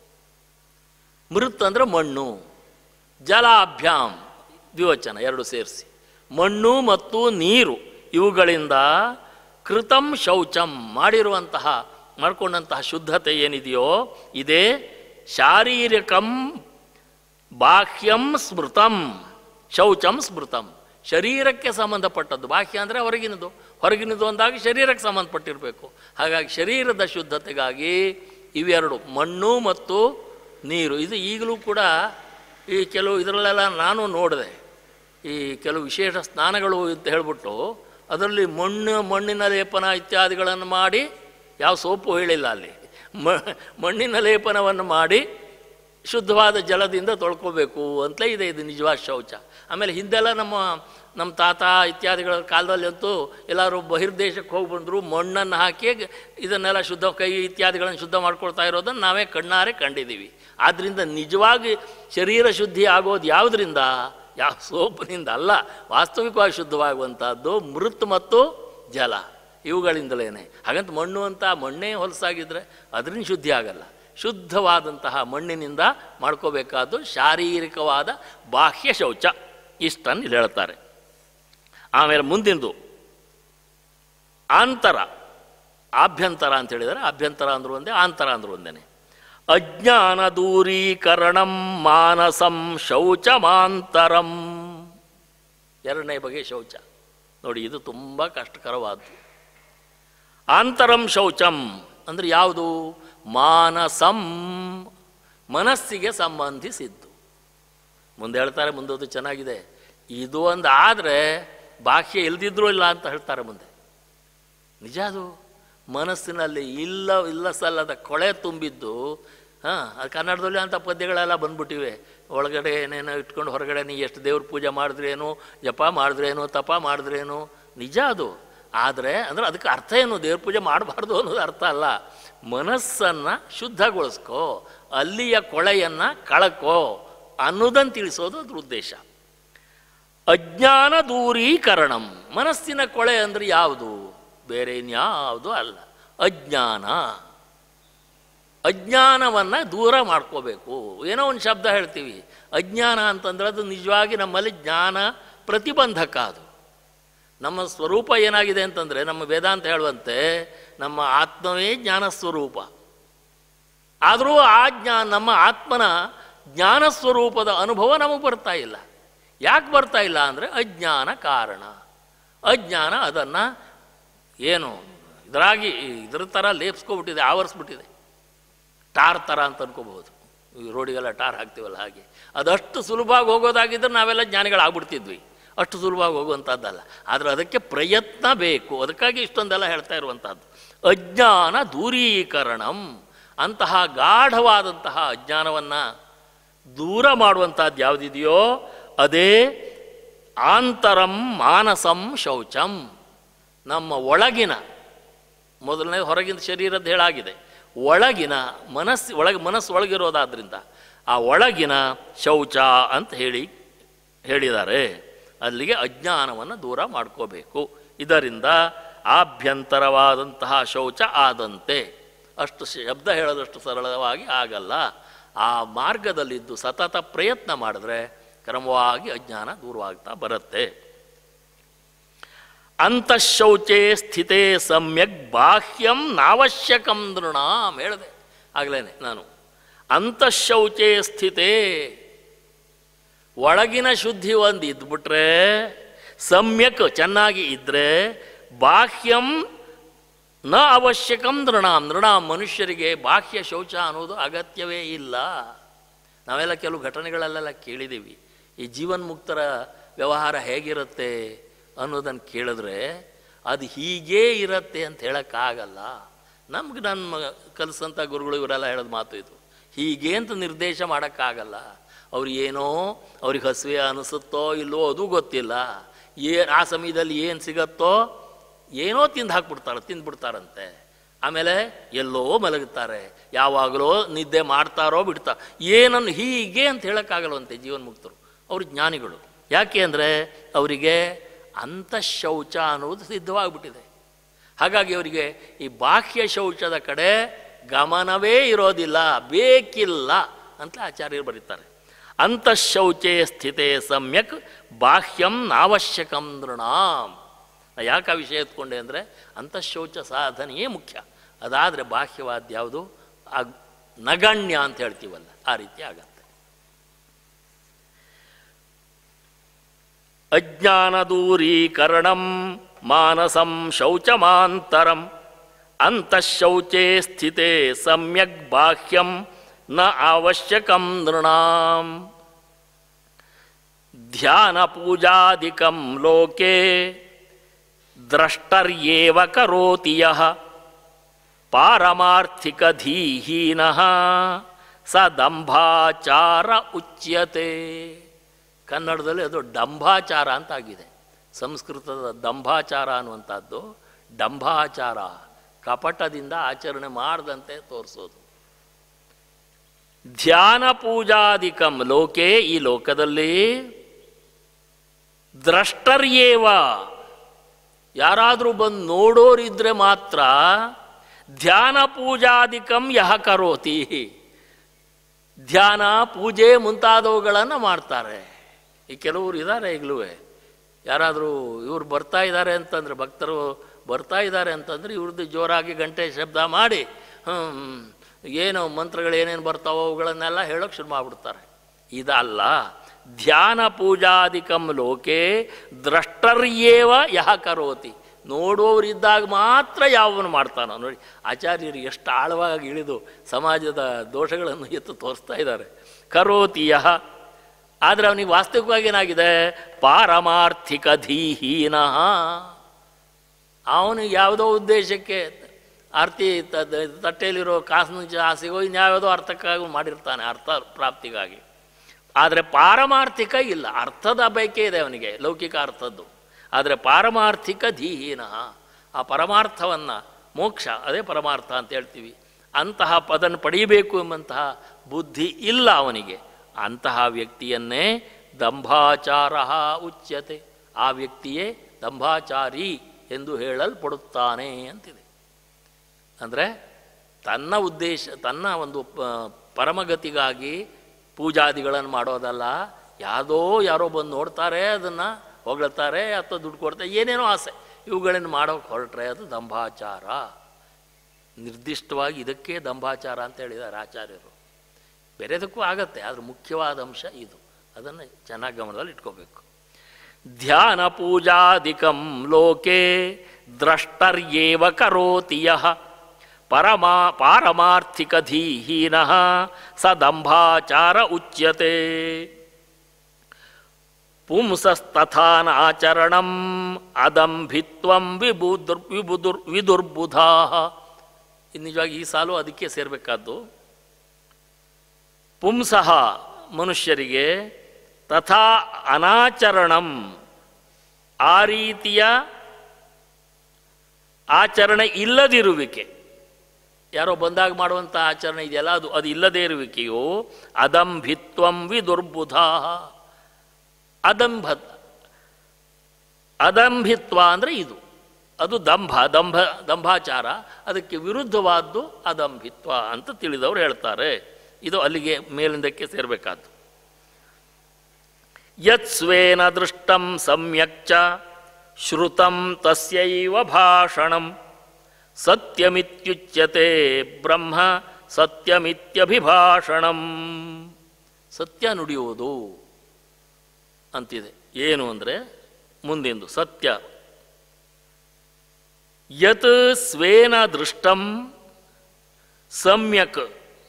ಮೃತ್ ಅಂದರೆ ಮಣ್ಣು ಜಲಾಭ್ಯಾಂ ದ್ವಿವಚನ ಎರಡು ಸೇರಿಸಿ ಮಣ್ಣು ಮತ್ತು ನೀರು ಇವುಗಳಿಂದ ಕೃತಂ ಶೌಚಂ ಮಾಡಿರುವಂತಹ ಮಾಡಿಕೊಂಡಂತಹ ಶುದ್ಧತೆ ಏನಿದೆಯೋ ಇದೇ ಶಾರೀರಿಕಂ ಬಾಹ್ಯಂ ಸ್ಮೃತಂ ಶೌಚಂ ಸ್ಮೃತಂ ಶರೀರಕ್ಕೆ ಸಂಬಂಧಪಟ್ಟದ್ದು ಬಾಹ್ಯ ಅಂದರೆ ಹೊರಗಿನದು ಹೊರಗಿನದು ಅಂದಾಗ ಶರೀರಕ್ಕೆ ಸಂಬಂಧಪಟ್ಟಿರಬೇಕು ಹಾಗಾಗಿ ಶರೀರದ ಶುದ್ಧತೆಗಾಗಿ ಇವೆರಡು ಮಣ್ಣು ಮತ್ತು ನೀರು ಇದು ಈಗಲೂ ಕೂಡ ಈ ಕೆಲವು ಇದರಲ್ಲೆಲ್ಲ ನಾನು ನೋಡಿದೆ ಈ ಕೆಲವು ವಿಶೇಷ ಸ್ನಾನಗಳು ಅಂತ ಹೇಳ್ಬಿಟ್ಟು ಅದರಲ್ಲಿ ಮಣ್ಣು ಮಣ್ಣಿನ ಲೇಪನ ಇತ್ಯಾದಿಗಳನ್ನು ಮಾಡಿ ಯಾವ ಸೋಪು ಹೇಳಿಲ್ಲ ಅಲ್ಲಿ ಮಣ್ಣಿನ ಲೇಪನವನ್ನು ಮಾಡಿ ಶುದ್ಧವಾದ ಜಲದಿಂದ ತೊಳ್ಕೋಬೇಕು ಅಂತಲೇ ಇದೆ ಇದು ನಿಜವಾದ ಶೌಚ ಆಮೇಲೆ ಹಿಂದೆಲ್ಲ ನಮ್ಮ ನಮ್ಮ ತಾತ ಇತ್ಯಾದಿಗಳ ಕಾಲದಲ್ಲಿ ಅಂತೂ ಎಲ್ಲರೂ ಬಹಿರ್ದೇಶಕ್ಕೆ ಹೋಗಿ ಬಂದರು ಮಣ್ಣನ್ನು ಹಾಕಿ ಇದನ್ನೆಲ್ಲ ಶುದ್ಧ ಕೈ ಇತ್ಯಾದಿಗಳನ್ನು ಶುದ್ಧ ಮಾಡ್ಕೊಳ್ತಾ ಇರೋದನ್ನು ನಾವೇ ಕಣ್ಣಾರೆ ಕಂಡಿದ್ದೀವಿ ಆದ್ದರಿಂದ ನಿಜವಾಗಿ ಶರೀರ ಶುದ್ಧಿ ಆಗೋದು ಯಾವುದರಿಂದ ಯಾವ ಸೋಪಿನಿಂದ ಅಲ್ಲ ವಾಸ್ತವಿಕವಾಗಿ ಶುದ್ಧವಾಗುವಂಥದ್ದು ಮೃತ್ ಮತ್ತು ಜಲ ಇವುಗಳಿಂದಲೇ ಹಾಗಂತ ಮಣ್ಣು ಅಂತ ಮಣ್ಣೇ ಹೊಲಸಾಗಿದ್ದರೆ ಅದರಿಂದ ಶುದ್ಧಿ ಆಗಲ್ಲ ಶುದ್ಧವಾದಂತಹ ಮಣ್ಣಿನಿಂದ ಮಾಡ್ಕೋಬೇಕಾದ್ದು ಶಾರೀರಿಕವಾದ ಬಾಹ್ಯ ಶೌಚ ಇಷ್ಟನ್ನು ಇಲ್ಲಿ ಹೇಳ್ತಾರೆ ಆಮೇಲೆ ಮುಂದಿಂದು ಆಂತರ ಆಭ್ಯಂತರ ಅಂತ ಹೇಳಿದರೆ ಆಭ್ಯಂತರ ಅಂದ್ರು ಒಂದೇ ಆಂತರ ಅಂದ್ರು ಒಂದೇನೆ ಅಜ್ಞಾನ ದೂರೀಕರಣಂ ಮಾನಸಂ ಶೌಚಮಾಂತರಂ ಎರಡನೇ ಬಗೆ ಶೌಚ ನೋಡಿ ಇದು ತುಂಬ ಕಷ್ಟಕರವಾದ್ದು ಆಂತರಂ ಶೌಚಂ ಅಂದರೆ ಯಾವುದು ಮಾನಸಂ ಮನಸ್ಸಿಗೆ ಸಂಬಂಧಿಸಿದ್ದು ಮುಂದೆ ಹೇಳ್ತಾರೆ ಮುಂದೋದು ಚೆನ್ನಾಗಿದೆ ಇದು ಒಂದು ಆದರೆ ಬಾಹ್ಯ ಇಲ್ದಿದ್ರೂ ಇಲ್ಲ ಅಂತ ಹೇಳ್ತಾರೆ ಮುಂದೆ ನಿಜ ಅದು ಮನಸ್ಸಿನಲ್ಲಿ ಇಲ್ಲ ಇಲ್ಲ ಸಲ್ಲದ ಕೊಳೆ ತುಂಬಿದ್ದು ಹಾಂ ಅದು ಕನ್ನಡದಲ್ಲಿ ಅಂಥ ಪದ್ಯಗಳೆಲ್ಲ ಬಂದ್ಬಿಟ್ಟಿವೆ ಒಳಗಡೆ ಏನೇನೋ ಇಟ್ಕೊಂಡು ಹೊರಗಡೆ ನೀ ಎಷ್ಟು ದೇವ್ರ ಪೂಜೆ ಮಾಡಿದ್ರೇನು ಜಪ ಮಾಡಿದ್ರೇನು ತಪ ಮಾಡಿದ್ರೇನು ನಿಜ ಅದು ಆದರೆ ಅಂದರೆ ಅದಕ್ಕೆ ಅರ್ಥ ಏನು ದೇವ್ರ ಪೂಜೆ ಮಾಡಬಾರ್ದು ಅನ್ನೋದು ಅರ್ಥ ಅಲ್ಲ ಮನಸ್ಸನ್ನು ಶುದ್ಧಗೊಳಿಸ್ಕೋ ಅಲ್ಲಿಯ ಕೊಳೆಯನ್ನು ಕಳಕೋ ಅನ್ನೋದನ್ನು ತಿಳಿಸೋದು ಅದ್ರ ಉದ್ದೇಶ ಅಜ್ಞಾನ ದೂರೀಕರಣಂ ಮನಸ್ಸಿನ ಕೊಳೆ ಅಂದರೆ ಯಾವುದು ಬೇರೆ ಇನ್ಯಾವುದು ಅಲ್ಲ ಅಜ್ಞಾನ ಅಜ್ಞಾನವನ್ನು ದೂರ ಮಾಡ್ಕೋಬೇಕು ಏನೋ ಒಂದು ಶಬ್ದ ಹೇಳ್ತೀವಿ ಅಜ್ಞಾನ ಅಂತಂದ್ರೆ ಅದು ನಿಜವಾಗಿ ನಮ್ಮಲ್ಲಿ ಜ್ಞಾನ ಪ್ರತಿಬಂಧಕ ಅದು ನಮ್ಮ ಸ್ವರೂಪ ಏನಾಗಿದೆ ಅಂತಂದರೆ ನಮ್ಮ ವೇದಾಂತ ಹೇಳುವಂತೆ ನಮ್ಮ ಆತ್ಮವೇ ಜ್ಞಾನ ಸ್ವರೂಪ ಆದರೂ ಆ ಜ್ಞಾನ ನಮ್ಮ ಆತ್ಮನ ಜ್ಞಾನ ಸ್ವರೂಪದ ಅನುಭವ ನಮಗೆ ಬರ್ತಾ ಇಲ್ಲ ಯಾಕೆ ಬರ್ತಾ ಇಲ್ಲ ಅಂದರೆ ಅಜ್ಞಾನ ಕಾರಣ ಅಜ್ಞಾನ ಅದನ್ನು ಏನು ಇದರಾಗಿ ಇದ್ರ ಥರ ಲೇಪ್ಸ್ಕೊಬಿಟ್ಟಿದೆ ಆವರಿಸ್ಬಿಟ್ಟಿದೆ ಟಾರ್ ಥರ ಅಂತ ಅನ್ಕೋಬಹುದು ಈ ರೋಡಿಗೆಲ್ಲ ಟಾರ್ ಹಾಕ್ತೀವಲ್ಲ ಹಾಗೆ ಅದಷ್ಟು ಸುಲಭವಾಗಿ ಹೋಗೋದಾಗಿದ್ದರೆ ನಾವೆಲ್ಲ ಜ್ಞಾನಿಗಳಾಗ್ಬಿಡ್ತಿದ್ವಿ ಅಷ್ಟು ಸುಲಭವಾಗಿ ಹೋಗುವಂಥದ್ದಲ್ಲ ಆದರೆ ಅದಕ್ಕೆ ಪ್ರಯತ್ನ ಬೇಕು ಅದಕ್ಕಾಗಿ ಇಷ್ಟೊಂದೆಲ್ಲ ಹೇಳ್ತಾ ಇರುವಂಥದ್ದು ಅಜ್ಞಾನ ದೂರೀಕರಣಂ ಅಂತಹ ಗಾಢವಾದಂತಹ ಅಜ್ಞಾನವನ್ನು ದೂರ ಮಾಡುವಂಥದ್ದು ಯಾವುದಿದೆಯೋ ಅದೇ ಆಂತರಂ ಮಾನಸಂ ಶೌಚಂ ನಮ್ಮ ಒಳಗಿನ ಮೊದಲನೇ ಹೊರಗಿನ ಶರೀರದ ಹೇಳಾಗಿದೆ ಒಳಗಿನ ಮನಸ್ಸು ಒಳಗೆ ಮನಸ್ಸು ಒಳಗಿರೋದಾದ್ರಿಂದ ಆ ಒಳಗಿನ ಶೌಚ ಅಂತ ಹೇಳಿ ಹೇಳಿದ್ದಾರೆ ಅಲ್ಲಿಗೆ ಅಜ್ಞಾನವನ್ನು ದೂರ ಮಾಡ್ಕೋಬೇಕು ಇದರಿಂದ ಆಭ್ಯಂತರವಾದಂತಹ ಶೌಚ ಆದಂತೆ ಅಷ್ಟು ಶಬ್ದ ಹೇಳೋದಷ್ಟು ಸರಳವಾಗಿ ಆಗಲ್ಲ ಆ ಮಾರ್ಗದಲ್ಲಿದ್ದು ಸತತ ಪ್ರಯತ್ನ ಮಾಡಿದ್ರೆ ಕ್ರಮವಾಗಿ ಅಜ್ಞಾನ ದೂರವಾಗ್ತಾ ಬರುತ್ತೆ ಅಂತಃಶೌಚೆ ಸ್ಥಿತೇ ಸಮ್ಯಕ್ ಬಾಹ್ಯಂ ನಾವಶ್ಯಕಂ ನೃಣಾಂ ಹೇಳಿದೆ ಆಗಲೇನೆ ನಾನು ಅಂತಃಶೌಚೆ ಸ್ಥಿತೇ ಒಳಗಿನ ಶುದ್ಧಿ ಒಂದು ಇದ್ಬಿಟ್ರೆ ಸಮ್ಯಕ್ ಚೆನ್ನಾಗಿ ಇದ್ದರೆ ಬಾಹ್ಯಂ ನ ಅವಶ್ಯಕಂ ನೃಣಾಂ ನೃಣಾಂ ಮನುಷ್ಯರಿಗೆ ಬಾಹ್ಯ ಶೌಚ ಅನ್ನೋದು ಅಗತ್ಯವೇ ಇಲ್ಲ ನಾವೆಲ್ಲ ಕೆಲವು ಘಟನೆಗಳಲ್ಲೆಲ್ಲ ಕೇಳಿದ್ದೀವಿ ಈ ಜೀವನ್ಮುಕ್ತರ ವ್ಯವಹಾರ ಹೇಗಿರುತ್ತೆ ಅನ್ನೋದನ್ನು ಕೇಳಿದ್ರೆ ಅದು ಹೀಗೇ ಇರುತ್ತೆ ಅಂತ ಹೇಳೋಕ್ಕಾಗಲ್ಲ ನಮ್ಗೆ ನನ್ನ ಕಲಿಸಂಥ ಗುರುಗಳು ಇವರೆಲ್ಲ ಹೇಳೋದು ಮಾತು ಇದು ಹೀಗೆ ಅಂತ ನಿರ್ದೇಶ ಮಾಡೋಕ್ಕಾಗಲ್ಲ ಅವ್ರು ಏನೋ ಅವ್ರಿಗೆ ಹಸಿವೆ ಅನಿಸುತ್ತೋ ಇಲ್ವೋ ಅದು ಗೊತ್ತಿಲ್ಲ ಏ ಆ ಸಮಯದಲ್ಲಿ ಏನು ಸಿಗತ್ತೋ ಏನೋ ತಿಂದು ಹಾಕ್ಬಿಡ್ತಾರೆ ತಿಂದ್ಬಿಡ್ತಾರಂತೆ ಆಮೇಲೆ ಎಲ್ಲೋ ಮಲಗುತ್ತಾರೆ ಯಾವಾಗಲೋ ನಿದ್ದೆ ಮಾಡ್ತಾರೋ ಬಿಡ್ತಾ ಏನನ್ನು ಹೀಗೆ ಅಂತ ಹೇಳೋಕ್ಕಾಗಲ್ವಂತೆ ಜೀವನ್ಮುಕ್ತರು ಅವರು ಜ್ಞಾನಿಗಳು ಯಾಕೆ ಅಂದರೆ ಅವರಿಗೆ ಅಂತಃಶೌಚ ಅನ್ನೋದು ಸಿದ್ಧವಾಗಿಬಿಟ್ಟಿದೆ ಹಾಗಾಗಿ ಅವರಿಗೆ ಈ ಬಾಹ್ಯ ಶೌಚದ ಕಡೆ ಗಮನವೇ ಇರೋದಿಲ್ಲ ಬೇಕಿಲ್ಲ ಅಂತ ಆಚಾರ್ಯರು ಬರೀತಾರೆ ಅಂತಃಶೌಚೆ ಸ್ಥಿತೆ ಸಮ್ಯಕ್ ಬಾಹ್ಯಂ ನಾವಶ್ಯಕಂ ನೃಣಾಂ ನಾ ಯಾಕೆ ಆ ವಿಷಯ ಎತ್ಕೊಂಡೆ ಅಂದರೆ ಅಂತಃಶೌಚ ಸಾಧನೆಯೇ ಮುಖ್ಯ ಅದಾದರೆ ಬಾಹ್ಯವಾದ ಯಾವುದು ಆ ನಗಣ್ಯ ಅಂತ ಹೇಳ್ತೀವಲ್ಲ ಆ ರೀತಿ ಆಗತ್ತೆ ಅಜ್ಞಾನದೂರೀಕರಣಂ ಮಾನಸಂ ಶೌಚಮಾಂತರಂ ಅಂತಃಶೌಚೆ ಸ್ಥಿತೆ ಸಮ್ಯಕ್ ಬಾಹ್ಯಂ ನ ಅವಶ್ಯಕಂ ನೃಣಾಂ ಧ್ಯಾನ ಪೂಜಾದಿಕಂ ಲೋಕೆ ದ್ರಷ್ಟರ್ಯೇವ ಕರೋತಿ ಯಃ ಪಾರಮಾರ್ಥಿಕಧೀಹೀನಃ ಸ ದಂಭಾಚಾರ ಉಚ್ಯತೆ ಕನ್ನಡದಲ್ಲಿ ಅದು ಡಂಭಾಚಾರ ಅಂತ ಆಗಿದೆ ಸಂಸ್ಕೃತದ ದಂಭಾಚಾರ ಅನ್ನುವಂಥದ್ದು ಡಂಭಾಚಾರ ಕಪಟದಿಂದ ಆಚರಣೆ ಮಾಡದಂತೆ ತೋರಿಸೋದು ಧ್ಯಾನ ಪೂಜಾದಿಕಂ ಲೋಕೆ ಈ ಲೋಕದಲ್ಲಿ ದ್ರಷ್ಟರ್ಯೇವ ಯಾರಾದರೂ ಬಂದು ನೋಡೋರಿದ್ರೆ ಮಾತ್ರ ಧ್ಯಾನ ಪೂಜಾದಿಕಂ ಯಹ ಕರೋತಿ ಧ್ಯಾನ ಪೂಜೆ ಮುಂತಾದವುಗಳನ್ನು ಮಾಡ್ತಾರೆ ಈ ಕೆಲವರು ಇದ್ದಾರೆ ಈಗಲೂ ಯಾರಾದರೂ ಇವ್ರು ಬರ್ತಾ ಇದ್ದಾರೆ ಅಂತಂದರೆ ಭಕ್ತರು ಬರ್ತಾ ಇದ್ದಾರೆ ಅಂತಂದರೆ ಇವ್ರದ್ದು ಜೋರಾಗಿ ಗಂಟೆ ಶಬ್ದ ಮಾಡಿ ಹ್ಮ್, ಏನು ಮಂತ್ರಗಳು ಏನೇನು ಬರ್ತಾವೋ ಅವುಗಳನ್ನೆಲ್ಲ ಹೇಳೋಕೆ ಶುರು ಮಾಡಿಬಿಡ್ತಾರೆ ಇದಲ್ಲ ಧ್ಯಾನ ಪೂಜಾದಿಕಂ ಲೋಕೆ ದ್ರಷ್ಟರ್ಯೇವ ಯಹ ಕರೋತಿ ನೋಡುವವರಿದ್ದಾಗ ಮಾತ್ರ ಯಾವನು ಮಾಡ್ತಾನೋ ನೋಡಿ ಆಚಾರ್ಯರು ಎಷ್ಟು ಆಳವಾಗಿ ಇಳಿದು ಸಮಾಜದ ದೋಷಗಳನ್ನು ಎತ್ತು ತೋರಿಸ್ತಾ ಇದ್ದಾರೆ ಕರೋತಿ ಯಹ ಆದರೆ ಅವನಿಗೆ ವಾಸ್ತವಿಕವಾಗಿ ಏನಾಗಿದೆ ಪಾರಮಾರ್ಥಿಕ ಧೀಹೀನ ಅವನಿಗೆ ಯಾವುದೋ ಉದ್ದೇಶಕ್ಕೆ ಆರ್ತಿ ತ- ದ- ತಟ್ಟೆಯಲ್ಲಿರೋ ಕಾಸು ಆಸೆಗೋ ಇನ್ಯಾವುದೋ ಅರ್ಥಕ್ಕಾಗಿ ಮಾಡಿರ್ತಾನೆ ಅರ್ಥ ಪ್ರಾಪ್ತಿಗಾಗಿ ಆದರೆ ಪಾರಮಾರ್ಥಿಕ ಇಲ್ಲ ಅರ್ಥದ ಬಯಕೆ ಇದೆ ಅವನಿಗೆ ಲೌಕಿಕ ಅರ್ಥದ್ದು ಆದರೆ ಪಾರಮಾರ್ಥಿಕ ಧೀಹೀನ ಆ ಪರಮಾರ್ಥವನ್ನು ಮೋಕ್ಷ ಅದೇ ಪರಮಾರ್ಥ ಅಂತ ಹೇಳ್ತೀವಿ ಅಂತಹ ಪದನ್ನು ಪಡೆಯಬೇಕು ಎಂಬಂತಹ ಬುದ್ಧಿ ಇಲ್ಲ ಅವನಿಗೆ ಅಂತಹ ವ್ಯಕ್ತಿಯನ್ನೇ ದಂಭಾಚಾರ ಉಚ್ಯತೆ ಆ ವ್ಯಕ್ತಿಯೇ ದಂಭಾಚಾರಿ ಎಂದು ಹೇಳಲ್ಪಡುತ್ತಾನೆ ಅಂತಿದೆ ಅಂದರೆ ತನ್ನ ಉದ್ದೇಶ ತನ್ನ ಒಂದು ಪ ಪರಮಗತಿಗಾಗಿ ಪೂಜಾದಿಗಳನ್ನು ಮಾಡೋದಲ್ಲ ಯಾವುದೋ ಯಾರೋ ಬಂದು ನೋಡ್ತಾರೆ ಅದನ್ನು ಹೊಗಳ್ತಾರೆ ಅಥವಾ ದುಡ್ಡು ಕೊಡ್ತಾರೆ ಏನೇನೋ ಆಸೆ ಇವುಗಳನ್ನು ಮಾಡೋಕೆ ಹೊರಟ್ರೆ ಅದು ದಂಭಾಚಾರ ನಿರ್ದಿಷ್ಟವಾಗಿ ಇದಕ್ಕೆ ದಂಭಾಚಾರ ಅಂತ ಹೇಳಿದ್ದಾರೆ ಆಚಾರ್ಯರು ಬೇರೆದಕ್ಕೂ ಆಗತ್ತೆ ಆದರೆ ಮುಖ್ಯವಾದ ಅಂಶ ಇದು ಅದನ್ನು ಚೆನ್ನಾಗಿ ಗಮನದಲ್ಲಿ ಇಟ್ಕೋಬೇಕು ಧ್ಯಾನ ಪೂಜಾದಿಕಂ ಲೋಕೆ ದ್ರಷ್ಟರ್ಯೇವ ಕರೋತಿ ಯಃ ಪರಮಾ ಪಾರಮಾರ್ಥಿಕ ಧೀಹೀನ ಸ ದಂಭಾಚಾರ ಉಚ್ಯತೆ ಪುಂಸಸ್ತಥಾನಾಚರಣಂ ಅದಂಭಿತ್ವಂ ವಿಬುದುರ್ ವಿಬುದುರ್ ವಿದುರ್ಬುಧಾ ಇದು ನಿಜವಾಗಿ ಈ ಸಾಲು ಅದಕ್ಕೆ ಸೇರಬೇಕಾದ್ದು ಪುಂಸಃ ಮನುಷ್ಯರಿಗೆ ತಥಾ ಅನಾಚರಣಂ ಆ ರೀತಿಯ ಆಚರಣೆ ಇಲ್ಲದಿರುವಿಕೆ ಯಾರೋ ಬಂದಾಗ ಮಾಡುವಂಥ ಆಚರಣೆ ಇದೆಯಲ್ಲ ಅದು ಅದು ಇಲ್ಲದೇ ಇರುವಿಕೆಯು ಅದಂಭಿತ್ವಂ ವಿದುರ್ಬುಧಾ ಅದಂಭ ಅದಂಭಿತ್ವ ಅಂದರೆ ಇದು ಅದು ದಂಭ ದಂಭ ದಂಭಾಚಾರ ಅದಕ್ಕೆ ವಿರುದ್ಧವಾದ್ದು ಅದಂಭಿತ್ವ ಅಂತ ತಿಳಿದವರು ಹೇಳ್ತಾರೆ ಇದು ಅಲ್ಲಿಗೆ ಮೇಲಿಂದಕ್ಕೆ ಸೇರಬೇಕಾದ್ದು ಯತ್ ಸ್ವೇನ ದೃಷ್ಟಂ ಸಮ್ಯಕ್ಚ ಶ್ರುತಂ ತಸ್ಯೈವ ಭಾಷಣಂ ಸತ್ಯಮಿತ್ಯುಚ್ಯತೆ ಬ್ರಹ್ಮ ಸತ್ಯಮಿತ್ಯಭಿಭಾಷಣಂ ಸತ್ಯ ನುಡಿಯುವುದು ಅಂತಿದೆ ಏನು ಅಂದರೆ ಮುಂದಿಂದು ಸತ್ಯ ಯತ್ ಸ್ವೇನ ದೃಷ್ಟಂ ಸಮ್ಯಕ್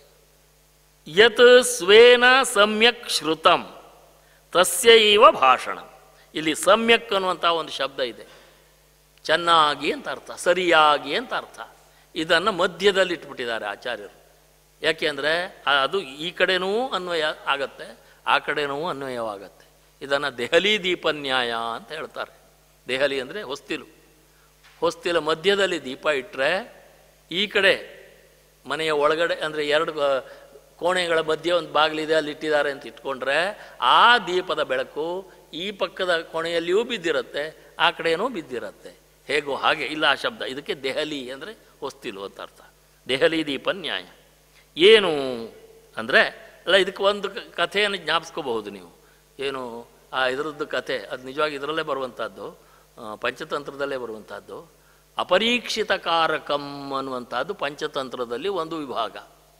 ಯತ್ ಸ್ವೇನ ಸಮ್ಯಕ್ ಶ್ರುತಂ ತಸ್ಯೈವ ಭಾಷಣ ಇಲ್ಲಿ ಸಮ್ಯಕ್ ಅನ್ನುವಂಥ ಒಂದು ಶಬ್ದ ಇದೆ ಚೆನ್ನಾಗಿ ಅಂತ ಅರ್ಥ ಸರಿಯಾಗಿ ಅಂತ ಅರ್ಥ ಇದನ್ನು ಮಧ್ಯದಲ್ಲಿ ಇಟ್ಬಿಟ್ಟಿದ್ದಾರೆ ಆಚಾರ್ಯರು ಯಾಕೆಂದರೆ ಅದು ಈ ಕಡೆನೂ ಅನ್ವಯ ಆಗತ್ತೆ ಆ ಕಡೆನೂ ಅನ್ವಯವಾಗತ್ತೆ ಇದನ್ನು ದೆಹಲಿ ದೀಪನ್ಯಾಯ ಅಂತ ಹೇಳ್ತಾರೆ ದೆಹಲಿ ಅಂದರೆ ಹೊಸ್ತಿಲು ಹೊಸ್ತಿಲ ಮಧ್ಯದಲ್ಲಿ ದೀಪ ಇಟ್ಟರೆ ಈ ಕಡೆ ಮನೆಯ ಒಳಗಡೆ ಅಂದರೆ ಎರಡು ಆ, ಕೋಣೆಗಳ ಮಧ್ಯೆ ಒಂದು ಬಾಗಿಲಿದೆ ಅಲ್ಲಿ ಇಟ್ಟಿದ್ದಾರೆ ಅಂತ ಇಟ್ಕೊಂಡ್ರೆ ಆ ದೀಪದ ಬೆಳಕು ಈ ಪಕ್ಕದ ಕೋಣೆಯಲ್ಲಿಯೂ ಬಿದ್ದಿರುತ್ತೆ ಆ ಕಡೆಯೂ ಬಿದ್ದಿರುತ್ತೆ ಹೇಗೋ ಹಾಗೆ ಇಲ್ಲ ಆ ಶಬ್ದ ಇದಕ್ಕೆ ದೆಹಲಿ ಅಂದರೆ ಹೊಸ್ತಿಲು ಅಂತ ಅರ್ಥ ದೆಹಲಿ ದೀಪ ನ್ಯಾಯ ಏನು ಅಂದರೆ ಅಲ್ಲ ಇದಕ್ಕೆ ಒಂದು ಕ- ಕಥೆಯನ್ನು ಜ್ಞಾಪಿಸ್ಕೋಬಹುದು ನೀವು ಏನು ಆ ಇದರದ್ದು ಕಥೆ ಅದು ನಿಜವಾಗಿ ಇದರಲ್ಲೇ ಬರುವಂಥದ್ದು ಆ, ಪಂಚತಂತ್ರದಲ್ಲೇ ಬರುವಂಥದ್ದು ಅಪರೀಕ್ಷಿತ ಕಾರಕಂ ಅನ್ನುವಂಥದ್ದು ಪಂಚತಂತ್ರದಲ್ಲಿ ಒಂದು ವಿಭಾಗ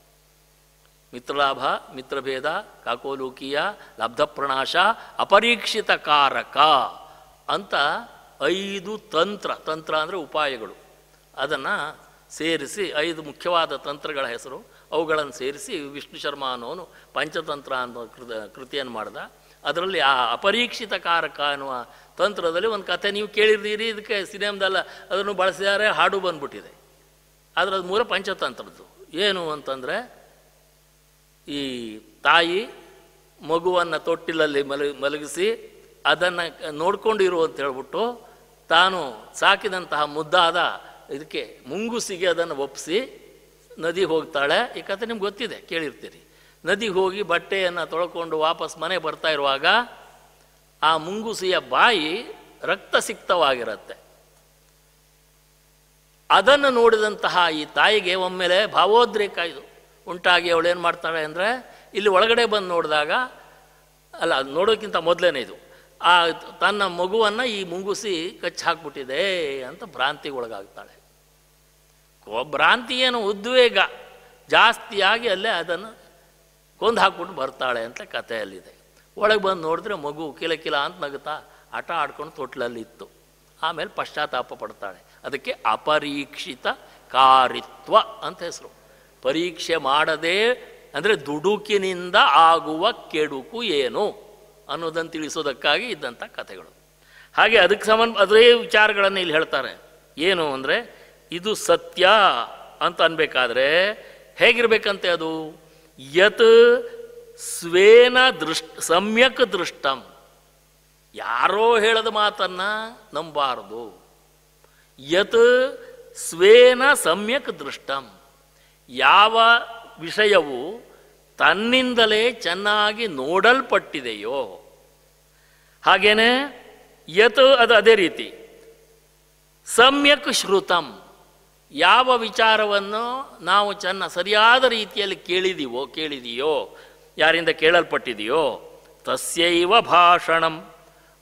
ಮಿತ್ರಲಾಭ ಮಿತ್ರಭೇದ ಕಾಕೋಲೂಕೀಯ ಲಬ್ಧಪ್ರಣಾಶ ಅಪರೀಕ್ಷಿತ ಕಾರಕ ಅಂತ ಐದು ತಂತ್ರ ತಂತ್ರ ಅಂದರೆ ಉಪಾಯಗಳು ಅದನ್ನು ಸೇರಿಸಿ ಐದು ಮುಖ್ಯವಾದ ತಂತ್ರಗಳ ಹೆಸರು ಅವುಗಳನ್ನು ಸೇರಿಸಿ ವಿಷ್ಣು ಶರ್ಮಾ ಅನ್ನೋನು ಪಂಚತಂತ್ರ ಅನ್ನೋ ಕೃತ ಕೃತಿಯನ್ನು ಮಾಡ್ದ ಅದರಲ್ಲಿ ಆ ಅಪರೀಕ್ಷಿತ ಕಾರಕ ಅನ್ನುವ ತಂತ್ರದಲ್ಲಿ ಒಂದು ಕಥೆ ನೀವು ಕೇಳಿದ್ದೀರಿ ಇದಕ್ಕೆ ಸಿನಿಮಾದಲ್ಲ ಅದನ್ನು ಬಳಸಿದ್ದಾರೆ ಹಾಡು ಬಂದ್ಬಿಟ್ಟಿದೆ ಆದರೆ ಅದು ಮೂಲ ಪಂಚತಂತ್ರದ್ದು ಏನು ಅಂತಂದರೆ ಈ ತಾಯಿ ಮಗುವನ್ನು ತೊಟ್ಟಿಲಲ್ಲಿ ಮಲ ಮಲಗಿಸಿ ಅದನ್ನು ನೋಡ್ಕೊಂಡು ಇರು ಅಂತ ಹೇಳ್ಬಿಟ್ಟು ತಾನು ಸಾಕಿದಂತಹ ಮುದ್ದಾದ ಇದಕ್ಕೆ ಮುಂಗುಸಿಗೆ ಅದನ್ನು ಒಪ್ಪಿಸಿ ನದಿ ಹೋಗ್ತಾಳೆ ಈ ಕಥೆ ನಿಮ್ಗೆ ಗೊತ್ತಿದೆ ಕೇಳಿರ್ತೀರಿ ನದಿಗೆ ಹೋಗಿ ಬಟ್ಟೆಯನ್ನು ತೊಳ್ಕೊಂಡು ವಾಪಸ್ ಮನೆ ಬರ್ತಾ ಇರುವಾಗ ಆ ಮುಂಗುಸಿಯ ಬಾಯಿ ರಕ್ತಸಿಕ್ತವಾಗಿರುತ್ತೆ ಅದನ್ನು ನೋಡಿದಂತಹ ಈ ತಾಯಿಗೆ ಒಮ್ಮೆಲೆ ಭಾವೋದ್ರೇಕ ಇದು ಉಂಟಾಗಿ ಅವಳೇನು ಮಾಡ್ತಾಳೆ ಅಂದರೆ ಇಲ್ಲಿ ಒಳಗಡೆ ಬಂದು ನೋಡಿದಾಗ ಅಲ್ಲ ಅದು ನೋಡೋಕ್ಕಿಂತ ಮೊದಲೇನೆ ಇದು ಆ ತನ್ನ ಮಗುವನ್ನು ಈ ಮುಂಗುಸಿ ಕಚ್ಚಿ ಹಾಕ್ಬಿಟ್ಟಿದೆ ಅಂತ ಭ್ರಾಂತಿಗೆ ಒಳಗಾಗ್ತಾಳೆ ಕೋ- ಭ್ರಾಂತಿ ಏನು ಉದ್ವೇಗ ಜಾಸ್ತಿಯಾಗಿ ಅಲ್ಲೇ ಅದನ್ನು ಕೊಂದು ಹಾಕ್ಬಿಟ್ಟು ಬರ್ತಾಳೆ ಅಂತ ಕಥೆಯಲ್ಲಿದೆ ಒಳಗೆ ಬಂದು ನೋಡಿದ್ರೆ ಮಗು ಕಿಲ ಕಿಲ ಅಂತ ನಗುತ್ತಾ ಆಟ ಆಡ್ಕೊಂಡು ತೊಟ್ಲಲ್ಲಿ ಇತ್ತು ಆಮೇಲೆ ಪಶ್ಚಾತ್ತಾಪ ಪಡ್ತಾಳೆ ಅದಕ್ಕೆ ಅಪರೀಕ್ಷಿತ ಕಾರಿತ್ವ ಅಂತ ಹೆಸರು ಪರೀಕ್ಷೆ ಮಾಡದೆ ಅಂದರೆ ದುಡುಕಿನಿಂದ ಆಗುವ ಕೆಡುಕು ಏನು ಅನ್ನೋದನ್ನು ತಿಳಿಸೋದಕ್ಕಾಗಿ ಇದ್ದಂಥ ಕಥೆಗಳು ಹಾಗೆ ಅದಕ್ಕೆ ಸಂಬಂಧ ಅದೇ ವಿಚಾರಗಳನ್ನು ಇಲ್ಲಿ ಹೇಳ್ತಾರೆ ಏನು ಅಂದರೆ ಇದು ಸತ್ಯ ಅಂತ ಅನ್ಬೇಕಾದ್ರೆ ಹೇಗಿರ್ಬೇಕಂತೆ ಅದು ಯತ್ ಸ್ವೇನ ದೃಷ್ಟ ಸಮ್ಯಕ್ ದೃಷ್ಟಂ ಯಾರೋ ಹೇಳದ ಮಾತನ್ನು ನಂಬಾರದು ಯತ್ ಸ್ವೇನ ಸಮ್ಯಕ್ ದೃಷ್ಟಂ ಯಾವ ವಿಷಯವು ತನ್ನಿಂದಲೇ ಚೆನ್ನಾಗಿ ನೋಡಲ್ಪಟ್ಟಿದೆಯೋ ಹಾಗೇನೆ ಯತ್ ಅದು ಅದೇ ರೀತಿ ಸಮ್ಯಕ್ ಶ್ರುತಂ ಯಾವ ವಿಚಾರವನ್ನು ನಾವು ಚೆನ್ನ ಸರಿಯಾದ ರೀತಿಯಲ್ಲಿ ಕೇಳಿದೀವೋ ಕೇಳಿದೆಯೋ ಯಾರಿಂದ ಕೇಳಲ್ಪಟ್ಟಿದೆಯೋ ತಸ್ಯೈವ ಭಾಷಣಂ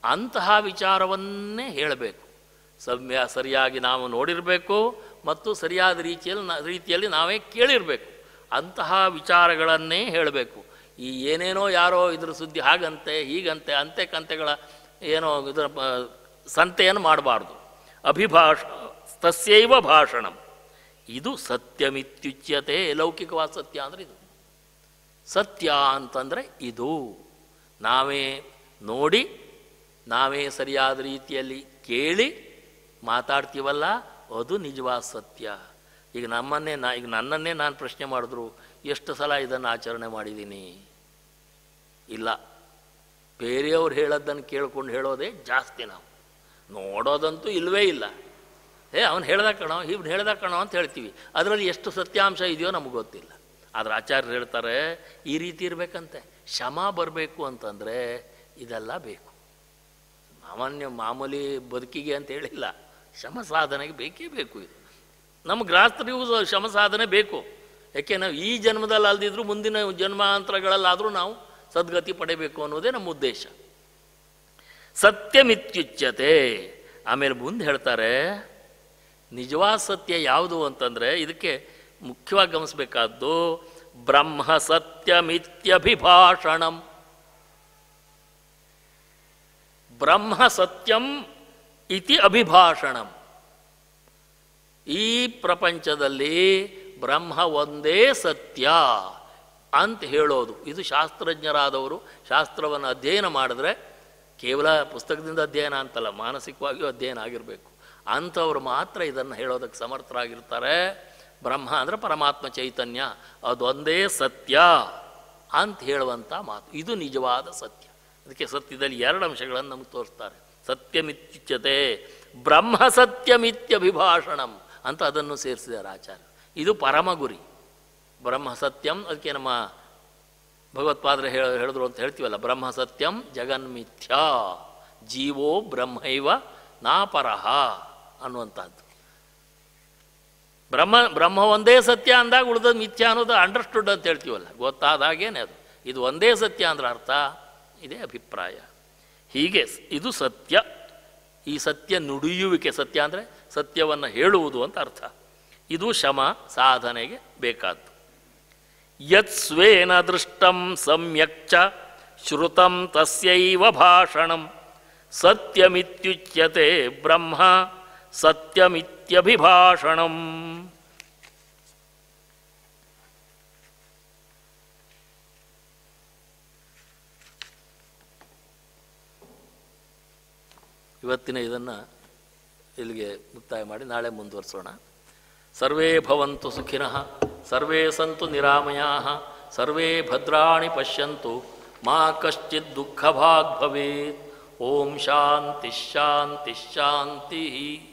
ಅಂತಹ ವಿಚಾರವನ್ನೇ ಹೇಳಬೇಕು ಸಮ್ಯ ಸರಿಯಾಗಿ ನಾವು ನೋಡಿರಬೇಕು ಮತ್ತು ಸರಿಯಾದ ರೀತಿಯಲ್ಲಿ ನ- ರೀತಿಯಲ್ಲಿ ನಾವೇ ಕೇಳಿರಬೇಕು ಅಂತಹ ವಿಚಾರಗಳನ್ನೇ ಹೇಳಬೇಕು ಈ ಏನೇನೋ ಯಾರೋ ಇದ್ರ ಸುದ್ದಿ ಹಾಗಂತೆ ಹೀಗಂತೆ ಅಂತೆ ಕಂತೆಗಳ ಏನೋ ಇದರ ಪ- ಸಂತೆಯನ್ನು ಮಾಡಬಾರ್ದು ಅಭಿಭಾಷ ತಸ್ಯೈವ ಭಾಷಣಂ ಇದು ಸತ್ಯಮಿತ್ಯುಚ್ಯತೆ ಲೌಕಿಕವಾದ ಸತ್ಯ ಅಂದರೆ ಇದು ಸತ್ಯ ಅಂತಂದರೆ ಇದು ನಾವೇ ನೋಡಿ ನಾವೇ ಸರಿಯಾದ ರೀತಿಯಲ್ಲಿ ಕೇಳಿ ಮಾತಾಡ್ತೀವಲ್ಲ ಅದು ನಿಜವಾದ ಸತ್ಯ ಈಗ ನಮ್ಮನ್ನೇ ನಾ ಈಗ ನನ್ನನ್ನೇ ನಾನು ಪ್ರಶ್ನೆ ಮಾಡಿದ್ರು ಎಷ್ಟು ಸಲ ಇದನ್ನು ಆಚರಣೆ ಮಾಡಿದ್ದೀನಿ ಇಲ್ಲ ಬೇರೆಯವ್ರು ಹೇಳೋದನ್ನು ಕೇಳ್ಕೊಂಡು ಹೇಳೋದೇ ಜಾಸ್ತಿ ನಾವು ನೋಡೋದಂತೂ ಇಲ್ಲವೇ ಇಲ್ಲ ಏ ಅವ್ನು ಹೇಳ್ದ ಕಣೋ ಇವ್ನು ಹೇಳ್ದ ಕಣೋ ಅಂತ ಹೇಳ್ತೀವಿ ಅದರಲ್ಲಿ ಎಷ್ಟು ಸತ್ಯಾಂಶ ಇದೆಯೋ ನಮಗೆ ಗೊತ್ತಿಲ್ಲ ಆದರೆ ಆಚಾರ್ಯರು ಹೇಳ್ತಾರೆ ಈ ರೀತಿ ಇರಬೇಕಂತೆ ಶಮ ಬರಬೇಕು ಅಂತಂದರೆ ಇದೆಲ್ಲ ಬೇಕು ಸಾಮಾನ್ಯ ಮಾಮೂಲಿ ಬದುಕಿಗೆ ಅಂತ ಹೇಳಿಲ್ಲ ಶಮ ಸಾಧನೆಗೆ ಬೇಕೇ ಬೇಕು ಇದು ನಮ್ಮ ಗೃಹಸ್ಥರಿಗೂ ಸ- ಶಮ ಸಾಧನೆ ಬೇಕು ಯಾಕೆ ನಾವು ಈ ಜನ್ಮದಲ್ಲಿ ಅಲ್ದಿದ್ರು ಮುಂದಿನ ಜನ್ಮಾಂತರಗಳಲ್ಲಾದರೂ ನಾವು ಸದ್ಗತಿ ಪಡೆಯಬೇಕು ಅನ್ನೋದೇ ನಮ್ಮ ಉದ್ದೇಶ ಸತ್ಯಮಿತ್ಯುಚ್ಯತೆ ಆಮೇಲೆ ಮುಂದೆ ಹೇಳ್ತಾರೆ ನಿಜವಾದ ಸತ್ಯ ಯಾವುದು ಅಂತಂದರೆ ಇದಕ್ಕೆ ಮುಖ್ಯವಾಗಿ ಗಮನಿಸಬೇಕಾದ್ದು ಬ್ರಹ್ಮ ಸತ್ಯಮಿತ್ಯಭಿಭಾಷಣಂ ಬ್ರಹ್ಮ ಸತ್ಯಂ ಇತಿ ಅಭಿಭಾಷಣಂ ಈ ಪ್ರಪಂಚದಲ್ಲಿ ಬ್ರಹ್ಮ ಒಂದೇ ಸತ್ಯ ಅಂತ ಹೇಳೋದು ಇದು ಶಾಸ್ತ್ರಜ್ಞರಾದವರು ಶಾಸ್ತ್ರವನ್ನು ಅಧ್ಯಯನ ಮಾಡಿದ್ರೆ ಕೇವಲ ಪುಸ್ತಕದಿಂದ ಅಧ್ಯಯನ ಅಂತಲ್ಲ ಮಾನಸಿಕವಾಗಿಯೂ ಅಧ್ಯಯನ ಆಗಿರಬೇಕು ಅಂಥವ್ರು ಮಾತ್ರ ಇದನ್ನು ಹೇಳೋದಕ್ಕೆ ಸಮರ್ಥರಾಗಿರ್ತಾರೆ ಬ್ರಹ್ಮ ಅಂದರೆ ಪರಮಾತ್ಮ ಚೈತನ್ಯ ಅದೊಂದೇ ಸತ್ಯ ಅಂತ ಹೇಳುವಂಥ ಮಾತು ಇದು ನಿಜವಾದ ಸತ್ಯ ಅದಕ್ಕೆ ಸತ್ಯದಲ್ಲಿ ಎರಡು ಅಂಶಗಳನ್ನು ನಮಗೆ ತೋರಿಸ್ತಾರೆ ಸತ್ಯಮಿತ್ಯುಚ್ಯತೆ ಬ್ರಹ್ಮ ಸತ್ಯಮಿತ್ಯಭಿಭಾಷಣಂ ಅಂತ ಅದನ್ನು ಸೇರಿಸಿದ್ದಾರೆ ಆಚಾರ್ಯ ಇದು ಪರಮ ಗುರಿ ಬ್ರಹ್ಮ ಸತ್ಯಂ ಅದಕ್ಕೆ ನಮ್ಮ ಭಗವತ್ಪಾದರೆ ಹೇಳ ಹೇಳಿದ್ರು ಅಂತ ಹೇಳ್ತೀವಲ್ಲ ಬ್ರಹ್ಮ ಸತ್ಯಂ ಜಗನ್ಮಿಥ್ಯಾ ಜೀವೋ ಬ್ರಹ್ಮೈವ ನಾಪರಹ ಅನ್ನುವಂಥದ್ದು ಬ್ರಹ್ಮ ಬ್ರಹ್ಮ ಒಂದೇ ಸತ್ಯ ಅಂದಾಗ ಉಳಿದ ಮಿಥ್ಯ ಅನ್ನೋದು ಅಂಡರ್ಸ್ಟುಡ್ ಅಂತ ಹೇಳ್ತೀವಲ್ಲ ಗೊತ್ತಾದಾಗೇನೆ ಅದು ಇದು ಒಂದೇ ಸತ್ಯ ಅಂದ್ರೆ ಅರ್ಥ ಇದೇ ಅಭಿಪ್ರಾಯ ಹೀಗೆ ಸ್- ಇದು ಸತ್ಯ ಈ ಸತ್ಯ ನುಡಿಯುವಿಕೆ ಸತ್ಯ ಅಂದರೆ ಸತ್ಯವನ್ನು ಹೇಳುವುದು ಅಂತ ಅರ್ಥ ಇದು ಶಮ ಸಾಧನೆಗೆ ಬೇಕಾದ್ದು ಯತ್ ಸ್ವೇನ ದೃಷ್ಟಂ ಸಮ್ಯಕ್ಚ ಶ್ರುತಂ ತಸ್ಯೈವ ಭಾಷಣಂ ಸತ್ಯಮಿತ್ಯುಚ್ಯತೆ ಬ್ರಹ್ಮ ಸತ್ಯಮಿತ್ಯಭಿಭಾಷಣಂ ಇವತ್ತಿನ ಇದನ್ನು ಇಲ್ಲಿಗೆ ಮುಕ್ತಾಯ ಮಾಡಿ ನಾಳೆ ಮುಂದುವರಿಸೋಣ ಸರ್ವೇ ಭವಂತು ಸುಖಿನಃ ಸರ್ವೇ ಸಂತು ನಿರಾಮಯಾಃ ಸರ್ವೇ ಭದ್ರಾಣಿ ಪಶ್ಯಂತು ಮಾ ಕಶ್ಚಿತ್ ದುಃಖಭಾಗ್ ಭವೇತ್ ಓಂ ಶಾಂತಿ ಶಾಂತಿ ಶಾಂತಿ